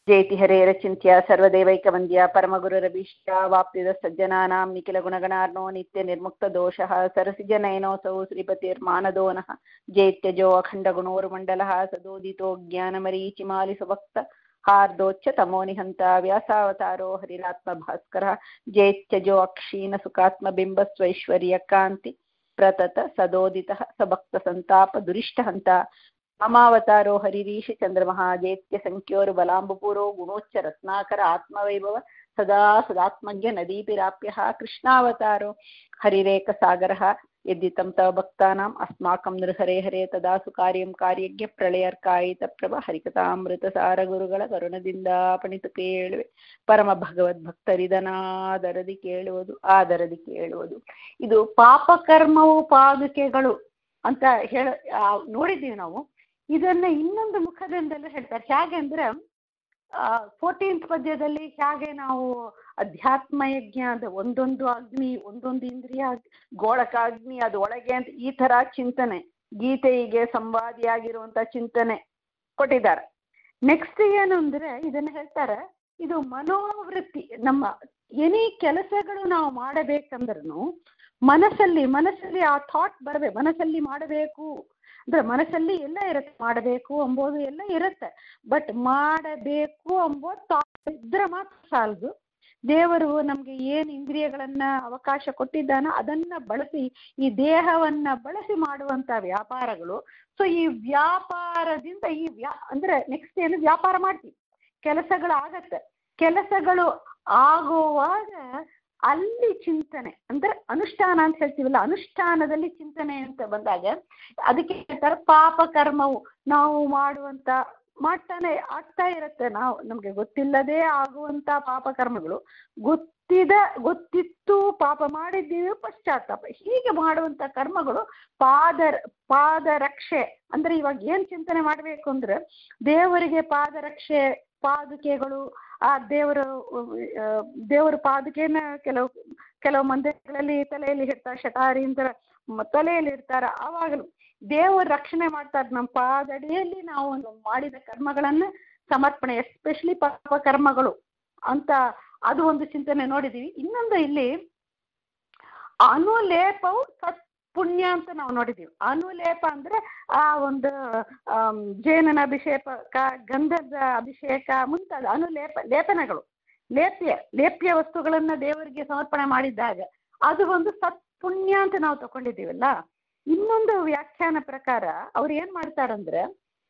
ಜಯತಿ ಹರೇರಚಿಂತ್ಯ ಸರ್ವದೇವೈಕವಂದ್ಯ ಪರಮಗುರುರಭೀಷ್ಟ ವಾಪ್ತಿದ ಸಜ್ಜನಾನಾಂ ನಿಖಿಲಗುಣಗಣಾರ್ನೋ ನಿತ್ಯ ನಿರ್ಮುಕ್ತದೋಷಃ ಸರಸಿಜನಯನೋऽಸೌ ಶ್ರೀಪತಿರ್ಮಾನದೋನಃ ಜೇತ್ಯಜೋ ಅಖण्डगुणोर्मण्डलः सदोदितो ज्ञानमरीचिमालिसुभक्त हार्दोच्च तमो निहन्त व्यासावतारो हरिरात्मभास्करः जेत्यजो अक्षीणसुखात्मबिम्बस्वैश्वर्यकान्ति प्रतत सदोदितः सभक्तसन्तापदुरिष्टहन्त अमावतारो हरिरीश चन्द्रमहाजेत्य संख्योर्बलाम्बुपुरो गुणोच्च रत्नाकर आत्मवैभव सदा सदात्मज्ञ नदीपिराप्यः कृष्णावतारो हरिरेकसागरः यद्दितं तव भक्तानाम् अस्माकं नृहरे हरे तदा ಸುಕಾರ್ಯಂ ಕಾರ್ಯಜ್ಞ ಪ್ರಳಯರ್ಕಾಯಿತ ಪ್ರಭ ಹರಿಕಥಾಮೃತಸಾರ ಗುರುಗಳ ಕರುಣದಿಂದ ಪಣಿತು ಕೇಳುವೆ ಪರಮ ಭಗವದ್ ಭಕ್ತರಿದನಾದರದಿ ಕೇಳುವುದು ಆದರದಿ ಕೇಳುವುದು ಇದು ಪಾಪಕರ್ಮವು ಪಾದುಕೆಗಳು ಅಂತ ಹೇಳ ನೋಡಿದ್ದೀವಿ ನಾವು ಇದನ್ನ ಇನ್ನೊಂದು ಮುಖದಿಂದಲೂ ಹೇಳ್ತಾರೆ ಹೇಗೆ ಅಂದ್ರೆ ಫೋರ್ಟೀನ್ತ್ ಪದ್ಯದಲ್ಲಿ ಹೇಗೆ ನಾವು ಅಧ್ಯಾತ್ಮ ಯಜ್ಞ ಅಂದ್ರೆ ಒಂದೊಂದು ಅಗ್ನಿ ಒಂದೊಂದು ಇಂದ್ರಿಯ ಗೋಳಕಾಗ್ನಿ ಅದು ಒಳಗೆ ಅಂತ ಈ ತರ ಚಿಂತನೆ ಗೀತೆಗೆ ಸಂವಾದಿಯಾಗಿರುವಂತ ಚಿಂತನೆ ಕೊಟ್ಟಿದ್ದಾರೆ ನೆಕ್ಸ್ಟ್ ಏನು ಅಂದ್ರೆ ಇದನ್ನ ಹೇಳ್ತಾರೆ ಇದು ಮನೋವೃತ್ತಿ ನಮ್ಮ ಏನೇ ಕೆಲಸಗಳು ನಾವು ಮಾಡಬೇಕಂದ್ರೂ ಮನಸ್ಸಲ್ಲಿ ಮನಸ್ಸಲ್ಲಿ ಆ ಥಾಟ್ ಬರಬೇಕು ಮನಸ್ಸಲ್ಲಿ ಮಾಡಬೇಕು ಅಂದ್ರೆ ಮನಸ್ಸಲ್ಲಿ ಎಲ್ಲ ಇರುತ್ತೆ ಮಾಡಬೇಕು ಎಂಬುದು ಎಲ್ಲ ಇರುತ್ತೆ ಬಟ್ ಮಾಡಬೇಕು ಎಂಬುದು ಥಾಟ್ ಇದ್ರೆ ಮಾತ್ರ ಸಾಲದು ದೇವರು ನಮ್ಗೆ ಏನು ಇಂದ್ರಿಯಗಳನ್ನ ಅವಕಾಶ ಕೊಟ್ಟಿದ್ದಾನೋ ಅದನ್ನ ಬಳಸಿ ಈ ದೇಹವನ್ನ ಬಳಸಿ ಮಾಡುವಂತ ವ್ಯಾಪಾರಗಳು ಸೊ ಈ ವ್ಯಾಪಾರದಿಂದ ಈ ವ್ಯಾ ಅಂದ್ರೆ ನೆಕ್ಸ್ಟ್ ಏನು ವ್ಯಾಪಾರ ಮಾಡ್ತೀವಿ ಕೆಲಸಗಳು ಆಗತ್ತೆ ಕೆಲಸಗಳು ಆಗುವಾಗ ಅಲ್ಲಿ ಚಿಂತನೆ ಅಂದ್ರೆ ಅನುಷ್ಠಾನ ಅಂತ ಹೇಳ್ತೀವಲ್ಲ ಅನುಷ್ಠಾನದಲ್ಲಿ ಚಿಂತನೆ ಅಂತ ಬಂದಾಗ ಅದಕ್ಕೆ ಹೇಳ್ತಾರೆ ಪಾಪ ಕರ್ಮವು ನಾವು ಮಾಡುವಂತ ಮಾಡ್ತಾನೆ ಆಗ್ತಾ ಇರುತ್ತೆ ನಾವು ನಮ್ಗೆ ಗೊತ್ತಿಲ್ಲದೆ ಆಗುವಂತ ಪಾಪ ಕರ್ಮಗಳು ಗೊತ್ತಿದ ಗೊತ್ತಿತ್ತು ಪಾಪ ಮಾಡಿದ್ದೀವಿ ಪಶ್ಚಾತ್ತಾಪ ಹೀಗೆ ಮಾಡುವಂತ ಕರ್ಮಗಳು ಪಾದ ಪಾದರಕ್ಷೆ ಅಂದ್ರೆ ಇವಾಗ ಏನ್ ಚಿಂತನೆ ಮಾಡ್ಬೇಕು ಅಂದ್ರೆ ದೇವರಿಗೆ ಪಾದರಕ್ಷೆ ಪಾದುಕೆಗಳು ಆ ದೇವರು ದೇವರ ಪಾದುಕೆನ ಕೆಲವು ಕೆಲವು ಮಂದಿರಗಳಲ್ಲಿ ತಲೆಯಲ್ಲಿ ಇರ್ತಾರೆ ಶಟಾರಿ ಅಂತ ತಲೆಯಲ್ಲಿ ಇರ್ತಾರ ಆವಾಗಲೂ ದೇವರು ರಕ್ಷಣೆ ಮಾಡ್ತಾರೆ ನಮ್ಮ ಪಾದಡಿಯಲ್ಲಿ ನಾವು ಮಾಡಿದ ಕರ್ಮಗಳನ್ನ ಸಮರ್ಪಣೆ ಎಸ್ಪೆಷಲಿ ಪಾಪ ಕರ್ಮಗಳು ಅಂತ ಅದು ಒಂದು ಚಿಂತನೆ ನೋಡಿದೀವಿ ಇನ್ನೊಂದು ಇಲ್ಲಿ ಅನುಲೇಪವು ಸತ್ ಪುಣ್ಯ ಅಂತ ನಾವು ನೋಡಿದೀವಿ ಅನುಲೇಪ ಅಂದ್ರೆ ಆ ಒಂದು ಜೇನನ ಅಭಿಷೇಕ ಗಂಧದ ಅಭಿಷೇಕ ಮುಂತಾದ ಅನುಲೇಪ ಲೇಪನಗಳು ಲೇಪ್ಯ ಲೇಪ್ಯ ವಸ್ತುಗಳನ್ನ ದೇವರಿಗೆ ಸಮರ್ಪಣೆ ಮಾಡಿದ್ದಾಗ ಅದು ಒಂದು ಸತ್ ಪುಣ್ಯ ಅಂತ ನಾವು ತಗೊಂಡಿದ್ದೀವಲ್ಲ ಇನ್ನೊಂದು ವ್ಯಾಖ್ಯಾನ ಪ್ರಕಾರ ಅವ್ರು ಏನ್ ಮಾಡ್ತಾರಂದ್ರೆ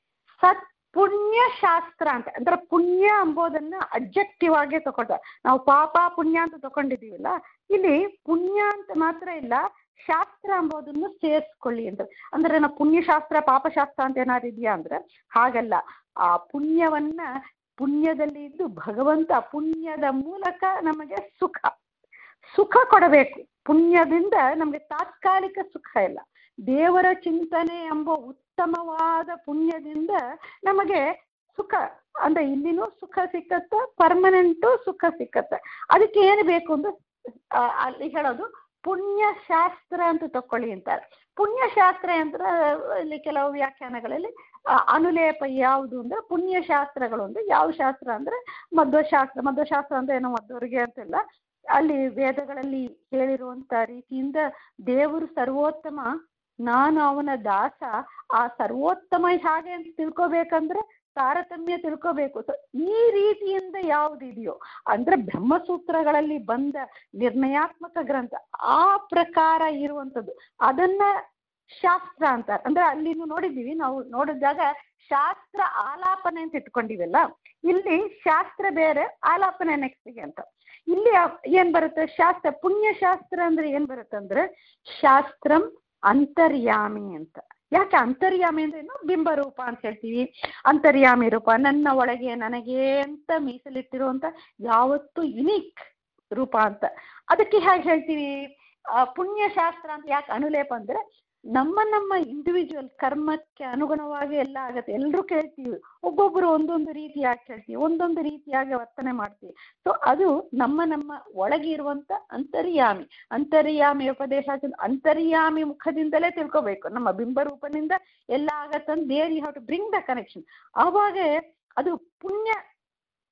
ಸತ್ ಪುಣ್ಯ ಶಾಸ್ತ್ರ ಅಂತ ಅಂದ್ರೆ ಪುಣ್ಯ ಎಂಬುದನ್ನ ಅಬ್ಜೆಕ್ಟಿವ್ ಆಗಿ ತಗೊಳ್ತಾರೆ ನಾವು ಪಾಪ ಪುಣ್ಯ ಅಂತ ತಗೊಂಡಿದ್ದೀವಲ್ಲ ಇಲ್ಲಿ ಪುಣ್ಯ ಅಂತ ಮಾತ್ರ ಇಲ್ಲ ಶಾಸ್ತ್ರ ಎಂಬುದನ್ನು ಸೇರಿಸ್ಕೊಳ್ಳಿ ಅಂತ ಅಂದ್ರೆ ನಾವು ಪುಣ್ಯಶಾಸ್ತ್ರ ಪಾಪಶಾಸ್ತ್ರ ಅಂತ ಏನಾದ್ರು ಇದೆಯಾ ಅಂದ್ರೆ ಹಾಗಲ್ಲ ಆ ಪುಣ್ಯವನ್ನ ಪುಣ್ಯದಲ್ಲಿ ಇದ್ದು ಭಗವಂತ ಪುಣ್ಯದ ಮೂಲಕ ನಮಗೆ ಸುಖ ಸುಖ ಕೊಡಬೇಕು ಪುಣ್ಯದಿಂದ ನಮಗೆ ತಾತ್ಕಾಲಿಕ ಸುಖ ಇಲ್ಲ ದೇವರ ಚಿಂತನೆ ಎಂಬ ಉತ್ತಮವಾದ ಪುಣ್ಯದಿಂದ ನಮಗೆ ಸುಖ ಅಂದ್ರೆ ಇಲ್ಲಿನೂ ಸುಖ ಸಿಕ್ಕತ್ತೆ ಪರ್ಮನೆಂಟು ಸುಖ ಸಿಕ್ಕತ್ತೆ ಅದಕ್ಕೆ ಏನು ಬೇಕು ಅಂದ್ರೆ ಅಲ್ಲಿ ಹೇಳೋದು ಪುಣ್ಯಶಾಸ್ತ್ರ ಅಂತ ತಕೊಳ್ಳಿ ಅಂತಾರೆ ಪುಣ್ಯಶಾಸ್ತ್ರ ಅಂದ್ರೆ ಇಲ್ಲಿ ಕೆಲವು ವ್ಯಾಖ್ಯಾನಗಳಲ್ಲಿ ಅನುಲೇಪ ಯಾವುದು ಅಂದ್ರೆ ಪುಣ್ಯಶಾಸ್ತ್ರಗಳು ಅಂದ್ರೆ ಯಾವ ಶಾಸ್ತ್ರ ಅಂದ್ರೆ ಮಧ್ವಶಾಸ್ತ್ರ ಮಧ್ವಶಾಸ್ತ್ರ ಅಂದ್ರೆ ಏನೋ ಮಧ್ವರಿಗೆ ಅಂತಿಲ್ಲ ಅಲ್ಲಿ ವೇದಗಳಲ್ಲಿ ಹೇಳಿರುವಂತ ರೀತಿಯಿಂದ ದೇವರು ಸರ್ವೋತ್ತಮ ನಾನು ಅವನ ದಾಸ ಆ ಸರ್ವೋತ್ತಮ ಹಾಗೆ ಅಂತ ತಿಳ್ಕೊಬೇಕಂದ್ರೆ ತಾರತಮ್ಯ ತಿಳ್ಕೋಬೇಕು ಸೊ ಈ ರೀತಿಯಿಂದ ಯಾವುದಿದೆಯೋ ಅಂದ್ರೆ ಬ್ರಹ್ಮಸೂತ್ರಗಳಲ್ಲಿ ಬಂದ ನಿರ್ಣಯಾತ್ಮಕ ಗ್ರಂಥ ಆ ಪ್ರಕಾರ ಇರುವಂಥದ್ದು ಅದನ್ನ ಶಾಸ್ತ್ರ ಅಂತಾರೆ ಅಂದ್ರೆ ಅಲ್ಲಿ ನೋಡಿದ್ದೀವಿ ನಾವು ನೋಡಿದಾಗ ಶಾಸ್ತ್ರ ಆಲಾಪನೆ ಅಂತ ಇಟ್ಕೊಂಡಿವಲ್ಲ ಇಲ್ಲಿ ಶಾಸ್ತ್ರ ಬೇರೆ ಆಲಾಪನೆ ನೆಕ್ಸ್ಟ್ಗೆ ಅಂತ ಇಲ್ಲಿ ಏನ್ ಬರುತ್ತೆ ಶಾಸ್ತ್ರ ಪುಣ್ಯಶಾಸ್ತ್ರ ಅಂದ್ರೆ ಏನ್ ಬರುತ್ತೆ ಅಂದ್ರೆ ಶಾಸ್ತ್ರಂ ಅಂತರ್ಯಾಮಿ ಅಂತ ಯಾಕೆ ಅಂತರ್ಯಾಮಿ ಅಂದ್ರೆ ಏನು ಬಿಂಬರೂಪ ಅಂತ ಹೇಳ್ತೀವಿ ಅಂತರ್ಯಾಮಿ ರೂಪ ನನ್ನ ಒಳಗೆ ನನಗೆ ಅಂತ ಮೀಸಲಿಟ್ಟಿರುವಂತ ಯಾವತ್ತು ಯುನೀಕ್ ರೂಪ ಅಂತ ಅದಕ್ಕೆ ಹೇಗೆ ಹೇಳ್ತೀವಿ ಪುಣ್ಯಶಾಸ್ತ್ರ ಅಂತ ಯಾಕೆ ಅನುಲೇಪ ಅಂದ್ರೆ ನಮ್ಮ ನಮ್ಮ ಇಂಡಿವಿಜುವಲ್ ಕರ್ಮಕ್ಕೆ ಅನುಗುಣವಾಗಿ ಎಲ್ಲ ಆಗತ್ತೆ ಎಲ್ಲರೂ ಕೇಳ್ತೀವಿ ಒಬ್ಬೊಬ್ಬರು ಒಂದೊಂದು ರೀತಿಯಾಗಿ ಕೇಳ್ತೀವಿ ಒಂದೊಂದು ರೀತಿಯಾಗಿ ವರ್ತನೆ ಮಾಡ್ತೀವಿ ಸೊ ಅದು ನಮ್ಮ ನಮ್ಮ ಒಳಗೆ ಇರುವಂತ ಅಂತರ್ಯಾಮಿ ಅಂತರ್ಯಾಮಿ ಉಪದೇಶ ಅಂತರ್ಯಾಮಿ ಮುಖದಿಂದಲೇ ತಿಳ್ಕೊಬೇಕು ನಮ್ಮ ಬಿಂಬರೂಪನಿಂದ ಎಲ್ಲ ಆಗತ್ತಂತ there you have to bring the connection ಆವಾಗ ಅದು ಪುಣ್ಯ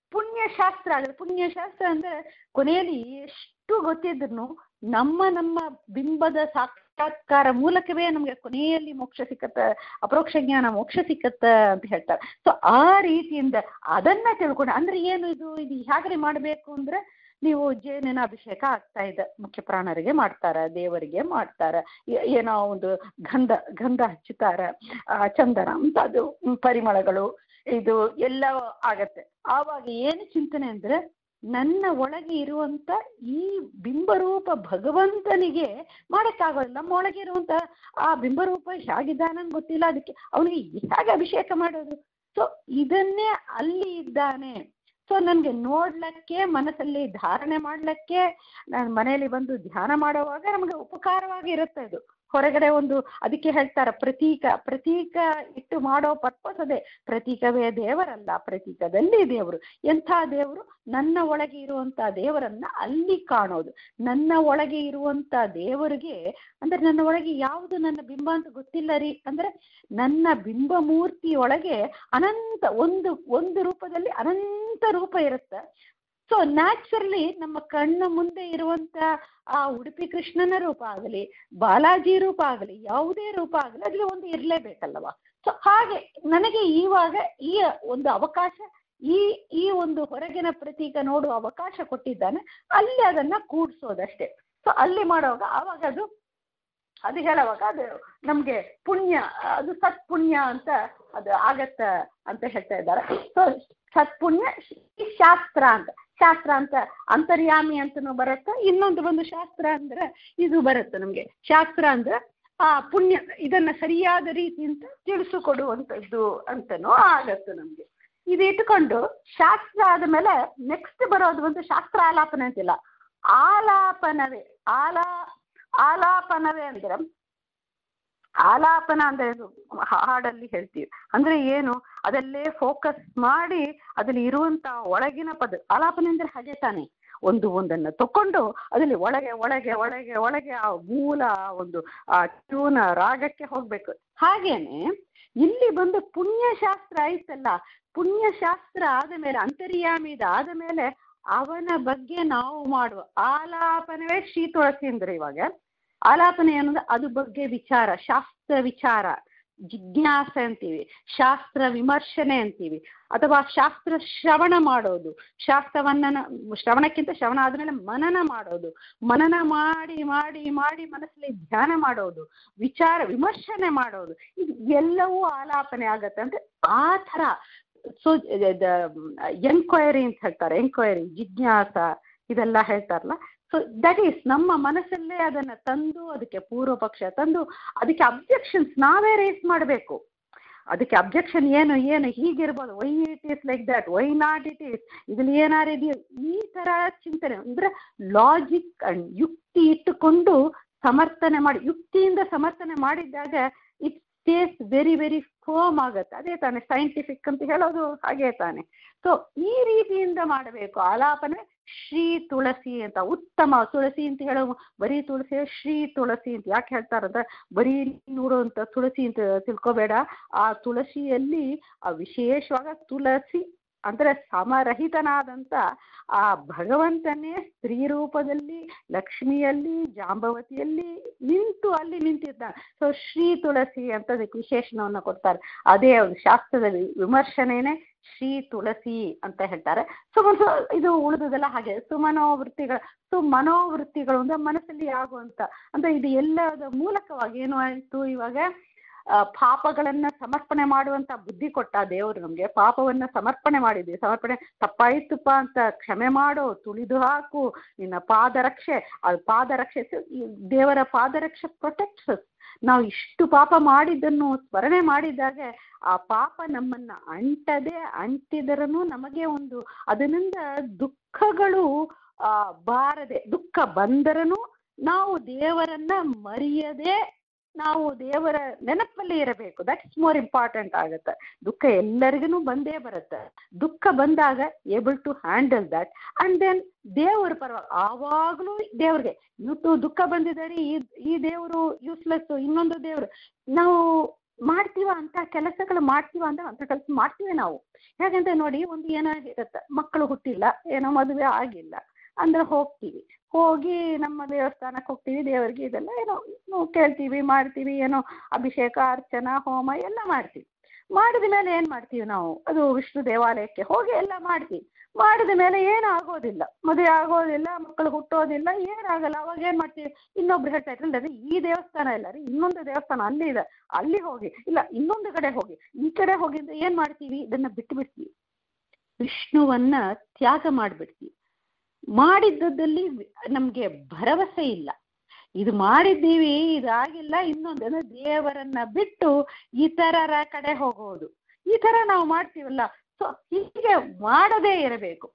ಪುಣ್ಯಶಾಸ್ತ್ರ ಆಗುತ್ತೆ ಪುಣ್ಯಶಾಸ್ತ್ರ ಅಂದ್ರೆ ಕೊನೆಯಲ್ಲಿ ಎಷ್ಟು ಗೊತ್ತಿದ್ರು ನಮ್ಮ ನಮ್ಮ ಬಿಂಬದ ಸಾಕ್ಷಾತ್ಕಾರ ಮೂಲಕವೇ ನಮ್ಗೆ ಕೊನೆಯಲ್ಲಿ ಮೋಕ್ಷ ಸಿಕ್ಕತ್ತ ಅಪರೋಕ್ಷ ಜ್ಞಾನ ಮೋಕ್ಷ ಸಿಕ್ಕತ್ತ ಅಂತ ಹೇಳ್ತಾರೆ ಸೊ ಆ ರೀತಿಯಿಂದ ಅದನ್ನ ತಿಳ್ಕೊಂಡು ಅಂದ್ರೆ ಏನು ಇದು ಇದು ಹೇಗ್ರಿ ಮಾಡಬೇಕು ಅಂದ್ರೆ ನೀವು ಜೇನಿನ ಅಭಿಷೇಕ ಆಗ್ತಾ ಇದೆ ಮುಖ್ಯ ಪ್ರಾಣರಿಗೆ ಮಾಡ್ತಾರ ದೇವರಿಗೆ ಮಾಡ್ತಾರ ಏ- ಏನೋ ಒಂದು ಗಂಧ ಗಂಧ ಹಚ್ಚುತ್ತಾರ ಆ, ಚಂದನ ಅಂತ ಅದು ಪರಿಮಳಗಳು ಇದು ಎಲ್ಲ ಆಗತ್ತೆ ಆವಾಗ ಏನು ಚಿಂತನೆ ಅಂದ್ರೆ ನನ್ನ ಒಳಗೆ ಇರುವಂತ ಈ ಬಿಂಬರೂಪ ಭಗವಂತನಿಗೆ ಮಾಡಕ್ಕಾಗೋಲ್ಲ ನಮ್ಮ ಒಳಗೆ ಇರುವಂತ ಆ ಬಿಂಬರೂಪ ಹೇಗಿದ್ದಾನಂತ ಗೊತ್ತಿಲ್ಲ ಅದಕ್ಕೆ ಅವನಿಗೆ ಹೇಗೆ ಅಭಿಷೇಕ ಮಾಡೋದು ಸೊ ಇದನ್ನೇ ಅಲ್ಲಿ ಇದ್ದಾನೆ ಸೊ ನನಗೆ ನೋಡ್ಲಿಕ್ಕೆ ಮನಸ್ಸಲ್ಲಿ ಧಾರಣೆ ಮಾಡ್ಲಿಕ್ಕೆ ನಾನು ಮನೆಯಲ್ಲಿ ಬಂದು ಧ್ಯಾನ ಮಾಡುವಾಗ ನಮಗೆ ಉಪಕಾರವಾಗಿ ಇರುತ್ತೆ ಇದು ಹೊರಗಡೆ ಒಂದು ಅದಕ್ಕೆ ಹೇಳ್ತಾರೆ ಪ್ರತೀಕ ಪ್ರತೀಕ ಇಟ್ಟು ಮಾಡೋ ಪರ್ಪಸ್ ಅದೇ ಪ್ರತೀಕವೇ ದೇವರಲ್ಲ ಪ್ರತೀಕದಲ್ಲಿ ದೇವರು ಎಂಥ ದೇವರು ನನ್ನ ಒಳಗೆ ಇರುವಂತ ದೇವರನ್ನ ಅಲ್ಲಿ ಕಾಣೋದು ನನ್ನ ಒಳಗೆ ಇರುವಂತ ದೇವರಿಗೆ ಅಂದ್ರೆ ನನ್ನ ಒಳಗೆ ಯಾವುದು ನನ್ನ ಬಿಂಬ ಅಂತ ಗೊತ್ತಿಲ್ಲ ರೀ ಅಂದ್ರೆ ನನ್ನ ಬಿಂಬ ಮೂರ್ತಿ ಒಳಗೆ ಅನಂತ ಒಂದು ಒಂದು ರೂಪದಲ್ಲಿ ಅನಂತ ರೂಪ ಇರುತ್ತೆ ಸೊ ನ್ಯಾಚುರಲಿ ನಮ್ಮ ಕಣ್ಣ ಮುಂದೆ ಇರುವಂತ ಆ ಉಡುಪಿ ಕೃಷ್ಣನ ರೂಪ ಆಗಲಿ ಬಾಲಾಜಿ ರೂಪ ಆಗಲಿ ಯಾವುದೇ ರೂಪ ಆಗಲಿ ಅದ್ರಲ್ಲಿ ಒಂದು ಇರಲೇಬೇಕಲ್ಲವಾ ಸೊ ಹಾಗೆ ನನಗೆ ಇವಾಗ ಈ ಒಂದು ಅವಕಾಶ ಈ ಈ ಒಂದು ಹೊರಗಿನ ಪ್ರತೀಕ ನೋಡುವ ಅವಕಾಶ ಕೊಟ್ಟಿದ್ದಾನೆ ಅಲ್ಲಿ ಅದನ್ನ ಕೂಡ್ಸೋದಷ್ಟೇ ಸೊ ಅಲ್ಲಿ ಮಾಡುವಾಗ ಆವಾಗ ಅದು ಅದು ಹೇಳುವಾಗ ಅದು ನಮ್ಗೆ ಪುಣ್ಯ ಅದು ಸತ್ಪುಣ್ಯ ಅಂತ ಅದು ಆಗತ್ತ ಅಂತ ಹೇಳ್ತಾ ಇದ್ದಾರೆ ಸೊ ಸತ್ಪುಣ್ಯ ಈ ಶಾಸ್ತ್ರ ಅಂತ ಶಾಸ್ತ್ರ ಅಂತ ಅಂತರ್ಯಾಮಿ ಅಂತನೂ ಬರುತ್ತೆ ಇನ್ನೊಂದು ಒಂದು ಶಾಸ್ತ್ರ ಅಂದ್ರೆ ಇದು ಬರುತ್ತೆ ನಮ್ಗೆ ಶಾಸ್ತ್ರ ಅಂದ್ರೆ ಆ ಪುಣ್ಯ ಇದನ್ನ ಸರಿಯಾದ ರೀತಿಯಿಂದ ತಿಳಿಸಿಕೊಡುವಂಥದ್ದು ಅಂತನೂ ಆಗತ್ತೆ ನಮ್ಗೆ ಇದು ಇಟ್ಕೊಂಡು ಶಾಸ್ತ್ರ ಆದಮೇಲೆ ನೆಕ್ಸ್ಟ್ ಬರೋದು ಒಂದು ಶಾಸ್ತ್ರ ಆಲಾಪನೆ ಅಂತಿಲ್ಲ ಆಲಾಪನವೇ ಆಲಾ ಆಲಾಪನವೇ ಅಂದ್ರೆ ಆಲಾಪನ ಅಂದ್ರೆ ಇದು ಹಾಡಲ್ಲಿ ಹೇಳ್ತೀವಿ ಅಂದ್ರೆ ಏನು ಅದಲ್ಲೇ ಫೋಕಸ್ ಮಾಡಿ ಅದ್ರಲ್ಲಿ ಇರುವಂತ ಒಳಗಿನ ಪದ ಆಲಾಪನೆ ಅಂದ್ರೆ ಹಾಗೆ ತಾನೆ ಒಂದು ಒಂದನ್ನ ತಕೊಂಡು ಅದರಲ್ಲಿ ಒಳಗೆ ಒಳಗೆ ಒಳಗೆ ಒಳಗೆ ಆ ಮೂಲ ಒಂದು ಆ ಟ್ಯೂನ ರಾಗಕ್ಕೆ ಹೋಗ್ಬೇಕು ಹಾಗೇನೆ ಇಲ್ಲಿ ಬಂದು ಪುಣ್ಯಶಾಸ್ತ್ರ ಆಯ್ತಲ್ಲ ಪುಣ್ಯಶಾಸ್ತ್ರ ಆದ ಮೇಲೆ ಅಂತರ್ಯಾಮಿದ ಆದ ಮೇಲೆ ಅವನ ಬಗ್ಗೆ ನಾವು ಮಾಡುವ ಆಲಾಪನವೇ ಶ್ರೀ ತುಳಸಿ ಅಂದ್ರೆ ಇವಾಗ ಆಲಾಪನೆ ಅನ್ನೋದು ಅದು ಬಗ್ಗೆ ವಿಚಾರ ಶಾಸ್ತ್ರ ವಿಚಾರ ಜಿಜ್ಞಾಸೆ ಅಂತೀವಿ ಶಾಸ್ತ್ರ ವಿಮರ್ಶನೆ ಅಂತೀವಿ ಅಥವಾ ಶಾಸ್ತ್ರ ಶ್ರವಣ ಮಾಡೋದು ಶಾಸ್ತ್ರವನ್ನ ಶ್ರವಣಕ್ಕಿಂತ ಶ್ರವಣ ಆದ್ಮೇಲೆ ಮನನ ಮಾಡೋದು ಮನನ ಮಾಡಿ ಮಾಡಿ ಮಾಡಿ ಮನಸ್ಸಲ್ಲಿ ಧ್ಯಾನ ಮಾಡೋದು ವಿಚಾರ ವಿಮರ್ಶನೆ ಮಾಡೋದು ಇದು ಎಲ್ಲವೂ ಆಲಾಪನೆ ಆಗತ್ತೆ ಅಂದ್ರೆ ಆ ಥರ ಸೊ ಎಂಕ್ವೈರಿ ಅಂತ ಹೇಳ್ತಾರೆ ಎಂಕ್ವೈರಿ ಜಿಜ್ಞಾಸ ಇದೆಲ್ಲ ಹೇಳ್ತಾರಲ್ಲ ಸೊ ದಟ್ ಈಸ್ ನಮ್ಮ ಮನಸ್ಸಲ್ಲೇ ಅದನ್ನ ತಂದು ಅದಕ್ಕೆ ಪೂರ್ವ ಪಕ್ಷ ತಂದು ಅದಕ್ಕೆ ಅಬ್ಜೆಕ್ಷನ್ಸ್ ನಾವೇ ರೇಸ್ ಮಾಡಬೇಕು ಅದಕ್ಕೆ ಅಬ್ಜೆಕ್ಷನ್ ಏನು ಏನು ಹೀಗಿರ್ಬೋದು why it is like that why not it is ಇದ್ರಲ್ಲಿ ಏನಾರು ಇದೆಯೋ ಈ ತರ ಚಿಂತನೆ ಅಂದ್ರೆ ಲಾಜಿಕ್ ಅಂಡ್ ಯುಕ್ತಿ ಇಟ್ಟುಕೊಂಡು ಸಮರ್ಥನೆ ಮಾಡಿ ಯುಕ್ತಿಯಿಂದ ಸಮರ್ಥನೆ ಮಾಡಿದಾಗ it stays very very firm ಆಗತ್ತೆ ಅದೇ ತಾನೆ ಸೈಂಟಿಫಿಕ್ ಅಂತ ಹೇಳೋದು ಹಾಗೆ ತಾನೆ ಸೊ ಈ ರೀತಿಯಿಂದ ಮಾಡಬೇಕು ಆಲಾಪನೆ ಶ್ರೀ ತುಳಸಿ ಅಂತ ಉತ್ತಮ ತುಳಸಿ ಅಂತ ಹೇಳೋ ಬರೀ ತುಳಸಿ ಶ್ರೀ ತುಳಸಿ ಅಂತ ಯಾಕೆ ಹೇಳ್ತಾರಂದ್ರೆ ಬರೀ ನೋಡುವಂತ ತುಳಸಿ ಅಂತ ತಿಳ್ಕೊಬೇಡ ಆ ತುಳಸಿಯಲ್ಲಿ ಆ ವಿಶೇಷವಾಗ ತುಳಸಿ ಅಂದ್ರೆ ಸಮರಹಿತನಾದಂತ ಆ ಭಗವಂತನೇ ಸ್ತ್ರೀ ರೂಪದಲ್ಲಿ ಲಕ್ಷ್ಮಿಯಲ್ಲಿ ಜಾಂಬವತಿಯಲ್ಲಿ ನಿಂತು ಅಲ್ಲಿ ನಿಂತಿದ್ದಾನೆ ಸೊ ಶ್ರೀ ತುಳಸಿ ಅಂತ ಅದಕ್ಕೆ ವಿಶೇಷಣವನ್ನು ಕೊಡ್ತಾರೆ ಅದೇ ಒಂದು ಶಾಸ್ತ್ರದ ವಿಮರ್ಶನೆನೇ ಶ್ರೀ ತುಳಸಿ ಅಂತ ಹೇಳ್ತಾರೆ ಸೊ ಇದು ಉಳಿದದೆಲ್ಲ ಹಾಗೆ ಸುಮನೋವೃತ್ತಿಗಳು ಸೊ ಮನೋವೃತ್ತಿಗಳು ಅಂದ್ರೆ ಮನಸ್ಸಲ್ಲಿ ಆಗುವಂತ ಅಂದ್ರೆ ಇದು ಎಲ್ಲದ ಮೂಲಕವಾಗಿ ಏನು ಆಯ್ತು ಇವಾಗ ಪಾಪಗಳನ್ನ ಸಮರ್ಪಣೆ ಮಾಡುವಂತ ಬುದ್ಧಿ ಕೊಟ್ಟ ದೇವರು ನಮ್ಗೆ ಪಾಪವನ್ನ ಸಮರ್ಪಣೆ ಮಾಡಿದ್ವಿ ಸಮರ್ಪಣೆ ತಪ್ಪಾಯ್ತುಪ್ಪ ಅಂತ ಕ್ಷಮೆ ಮಾಡು ತುಳಿದು ಹಾಕು ನಿನ್ನ ಪಾದರಕ್ಷೆ ಅದು ಪಾದರಕ್ಷೆ ದೇವರ ಪಾದರಕ್ಷೆ ಪ್ರೊಟೆಕ್ಟ್ಸ್ ನಾವು ಇಷ್ಟು ಪಾಪ ಮಾಡಿದ್ದನ್ನು ಸ್ಮರಣೆ ಮಾಡಿದಾಗ ಆ ಪಾಪ ನಮ್ಮನ್ನ ಅಂಟದೆ ಅಂಟಿದರನು ನಮಗೆ ಒಂದು ಅದರಿಂದ ದುಃಖಗಳು ಆ ಬಾರದೆ ದುಃಖ ಬಂದರನು ನಾವು ದೇವರನ್ನ ಮರೆಯದೆ ನಾವು ದೇವರ ನೆನಪಲ್ಲಿ ಇರಬೇಕು ದಟ್ಸ್ ಮೋರ್ ಇಂಪಾರ್ಟೆಂಟ್ ಆಗುತ್ತೆ ದುಃಖ ಎಲ್ಲರಿಗೂ ಬಂದೇ ಬರುತ್ತೆ ದುಃಖ ಬಂದಾಗ able to handle that and then ದೇವರ ಪರವಾಗಿ ಆವಾಗಲೂ ದೇವ್ರಿಗೆ ಇವತ್ತು ದುಃಖ ಬಂದಿದ್ದಾರೆ ಈ ಈ ದೇವರು ಯೂಸ್ಲೆಸ್ ಇನ್ನೊಂದು ದೇವರು ನಾವು ಮಾಡ್ತೀವ ಅಂತ ಕೆಲಸಗಳು ಮಾಡ್ತೀವ ಅಂತ ಅಂತ ಕೆಲಸ ಮಾಡ್ತೀವಿ ನಾವು ಹೇಗಂದ್ರೆ ನೋಡಿ ಒಂದು ಏನೋ ಇರುತ್ತೆ ಮಕ್ಕಳು ಹುಟ್ಟಿಲ್ಲ ಏನೋ ಮದುವೆ ಆಗಿಲ್ಲ ಅಂದ್ರೆ ಹೋಗ್ತೀವಿ ಹೋಗಿ ನಮ್ಮ ದೇವಸ್ಥಾನಕ್ಕೆ ಹೋಗ್ತೀವಿ ದೇವರಿಗೆ ಇದೆಲ್ಲ ಏನೋ ನಾವು ಕೇಳ್ತೀವಿ ಮಾಡ್ತೀವಿ ಏನೋ ಅಭಿಷೇಕ ಅರ್ಚನಾ ಹೋಮ ಎಲ್ಲ ಮಾಡ್ತೀವಿ ಮಾಡಿದ ಮೇಲೆ ಏನು ಮಾಡ್ತೀವಿ ನಾವು ಅದು ವಿಷ್ಣು ದೇವಾಲಯಕ್ಕೆ ಹೋಗಿ ಎಲ್ಲ ಮಾಡ್ತೀವಿ ಮಾಡಿದ ಮೇಲೆ ಏನು ಆಗೋದಿಲ್ಲ ಮದುವೆ ಆಗೋದಿಲ್ಲ ಮಕ್ಕಳು ಹುಟ್ಟೋದಿಲ್ಲ ಏನಾಗಲ್ಲ ಅವಾಗ ಏನು ಮಾಡ್ತೀವಿ ಇನ್ನೊಬ್ರು ಹೇಳ್ತಾ ಇದ್ರು ಅದೇ ಈ ದೇವಸ್ಥಾನ ಇಲ್ಲ ರೀ ಇನ್ನೊಂದು ದೇವಸ್ಥಾನ ಅಲ್ಲಿ ಇದೆ ಅಲ್ಲಿ ಹೋಗಿ ಇಲ್ಲ ಇನ್ನೊಂದು ಕಡೆ ಹೋಗಿ ಈ ಕಡೆ ಹೋಗಿ ಅಂದ್ರೆ ಏನು ಮಾಡ್ತೀವಿ ಇದನ್ನ ಬಿಟ್ಟು ಬಿಡ್ತೀವಿ ವಿಷ್ಣುವನ್ನ ತ್ಯಾಗ ಮಾಡಿಬಿಡ್ತೀವಿ ಮಾಡಿದ್ದದಲ್ಲಿ ನಮಗೆ ಭರವಸೆ ಇಲ್ಲ ಇದು ಮಾಡಿದ್ದೀವಿ ಇದಾಗಿಲ್ಲ ಇನ್ನೊಂದು ಅಂದ್ರೆ ದೇವರನ್ನ ಬಿಟ್ಟು ಇತರರ ಕಡೆ ಹೋಗೋದು ಈ ತರ ನಾವು ಮಾಡ್ತೀವಲ್ಲ ಸೊ ಹೀಗೆ ಮಾಡದೇ ಇರಬೇಕು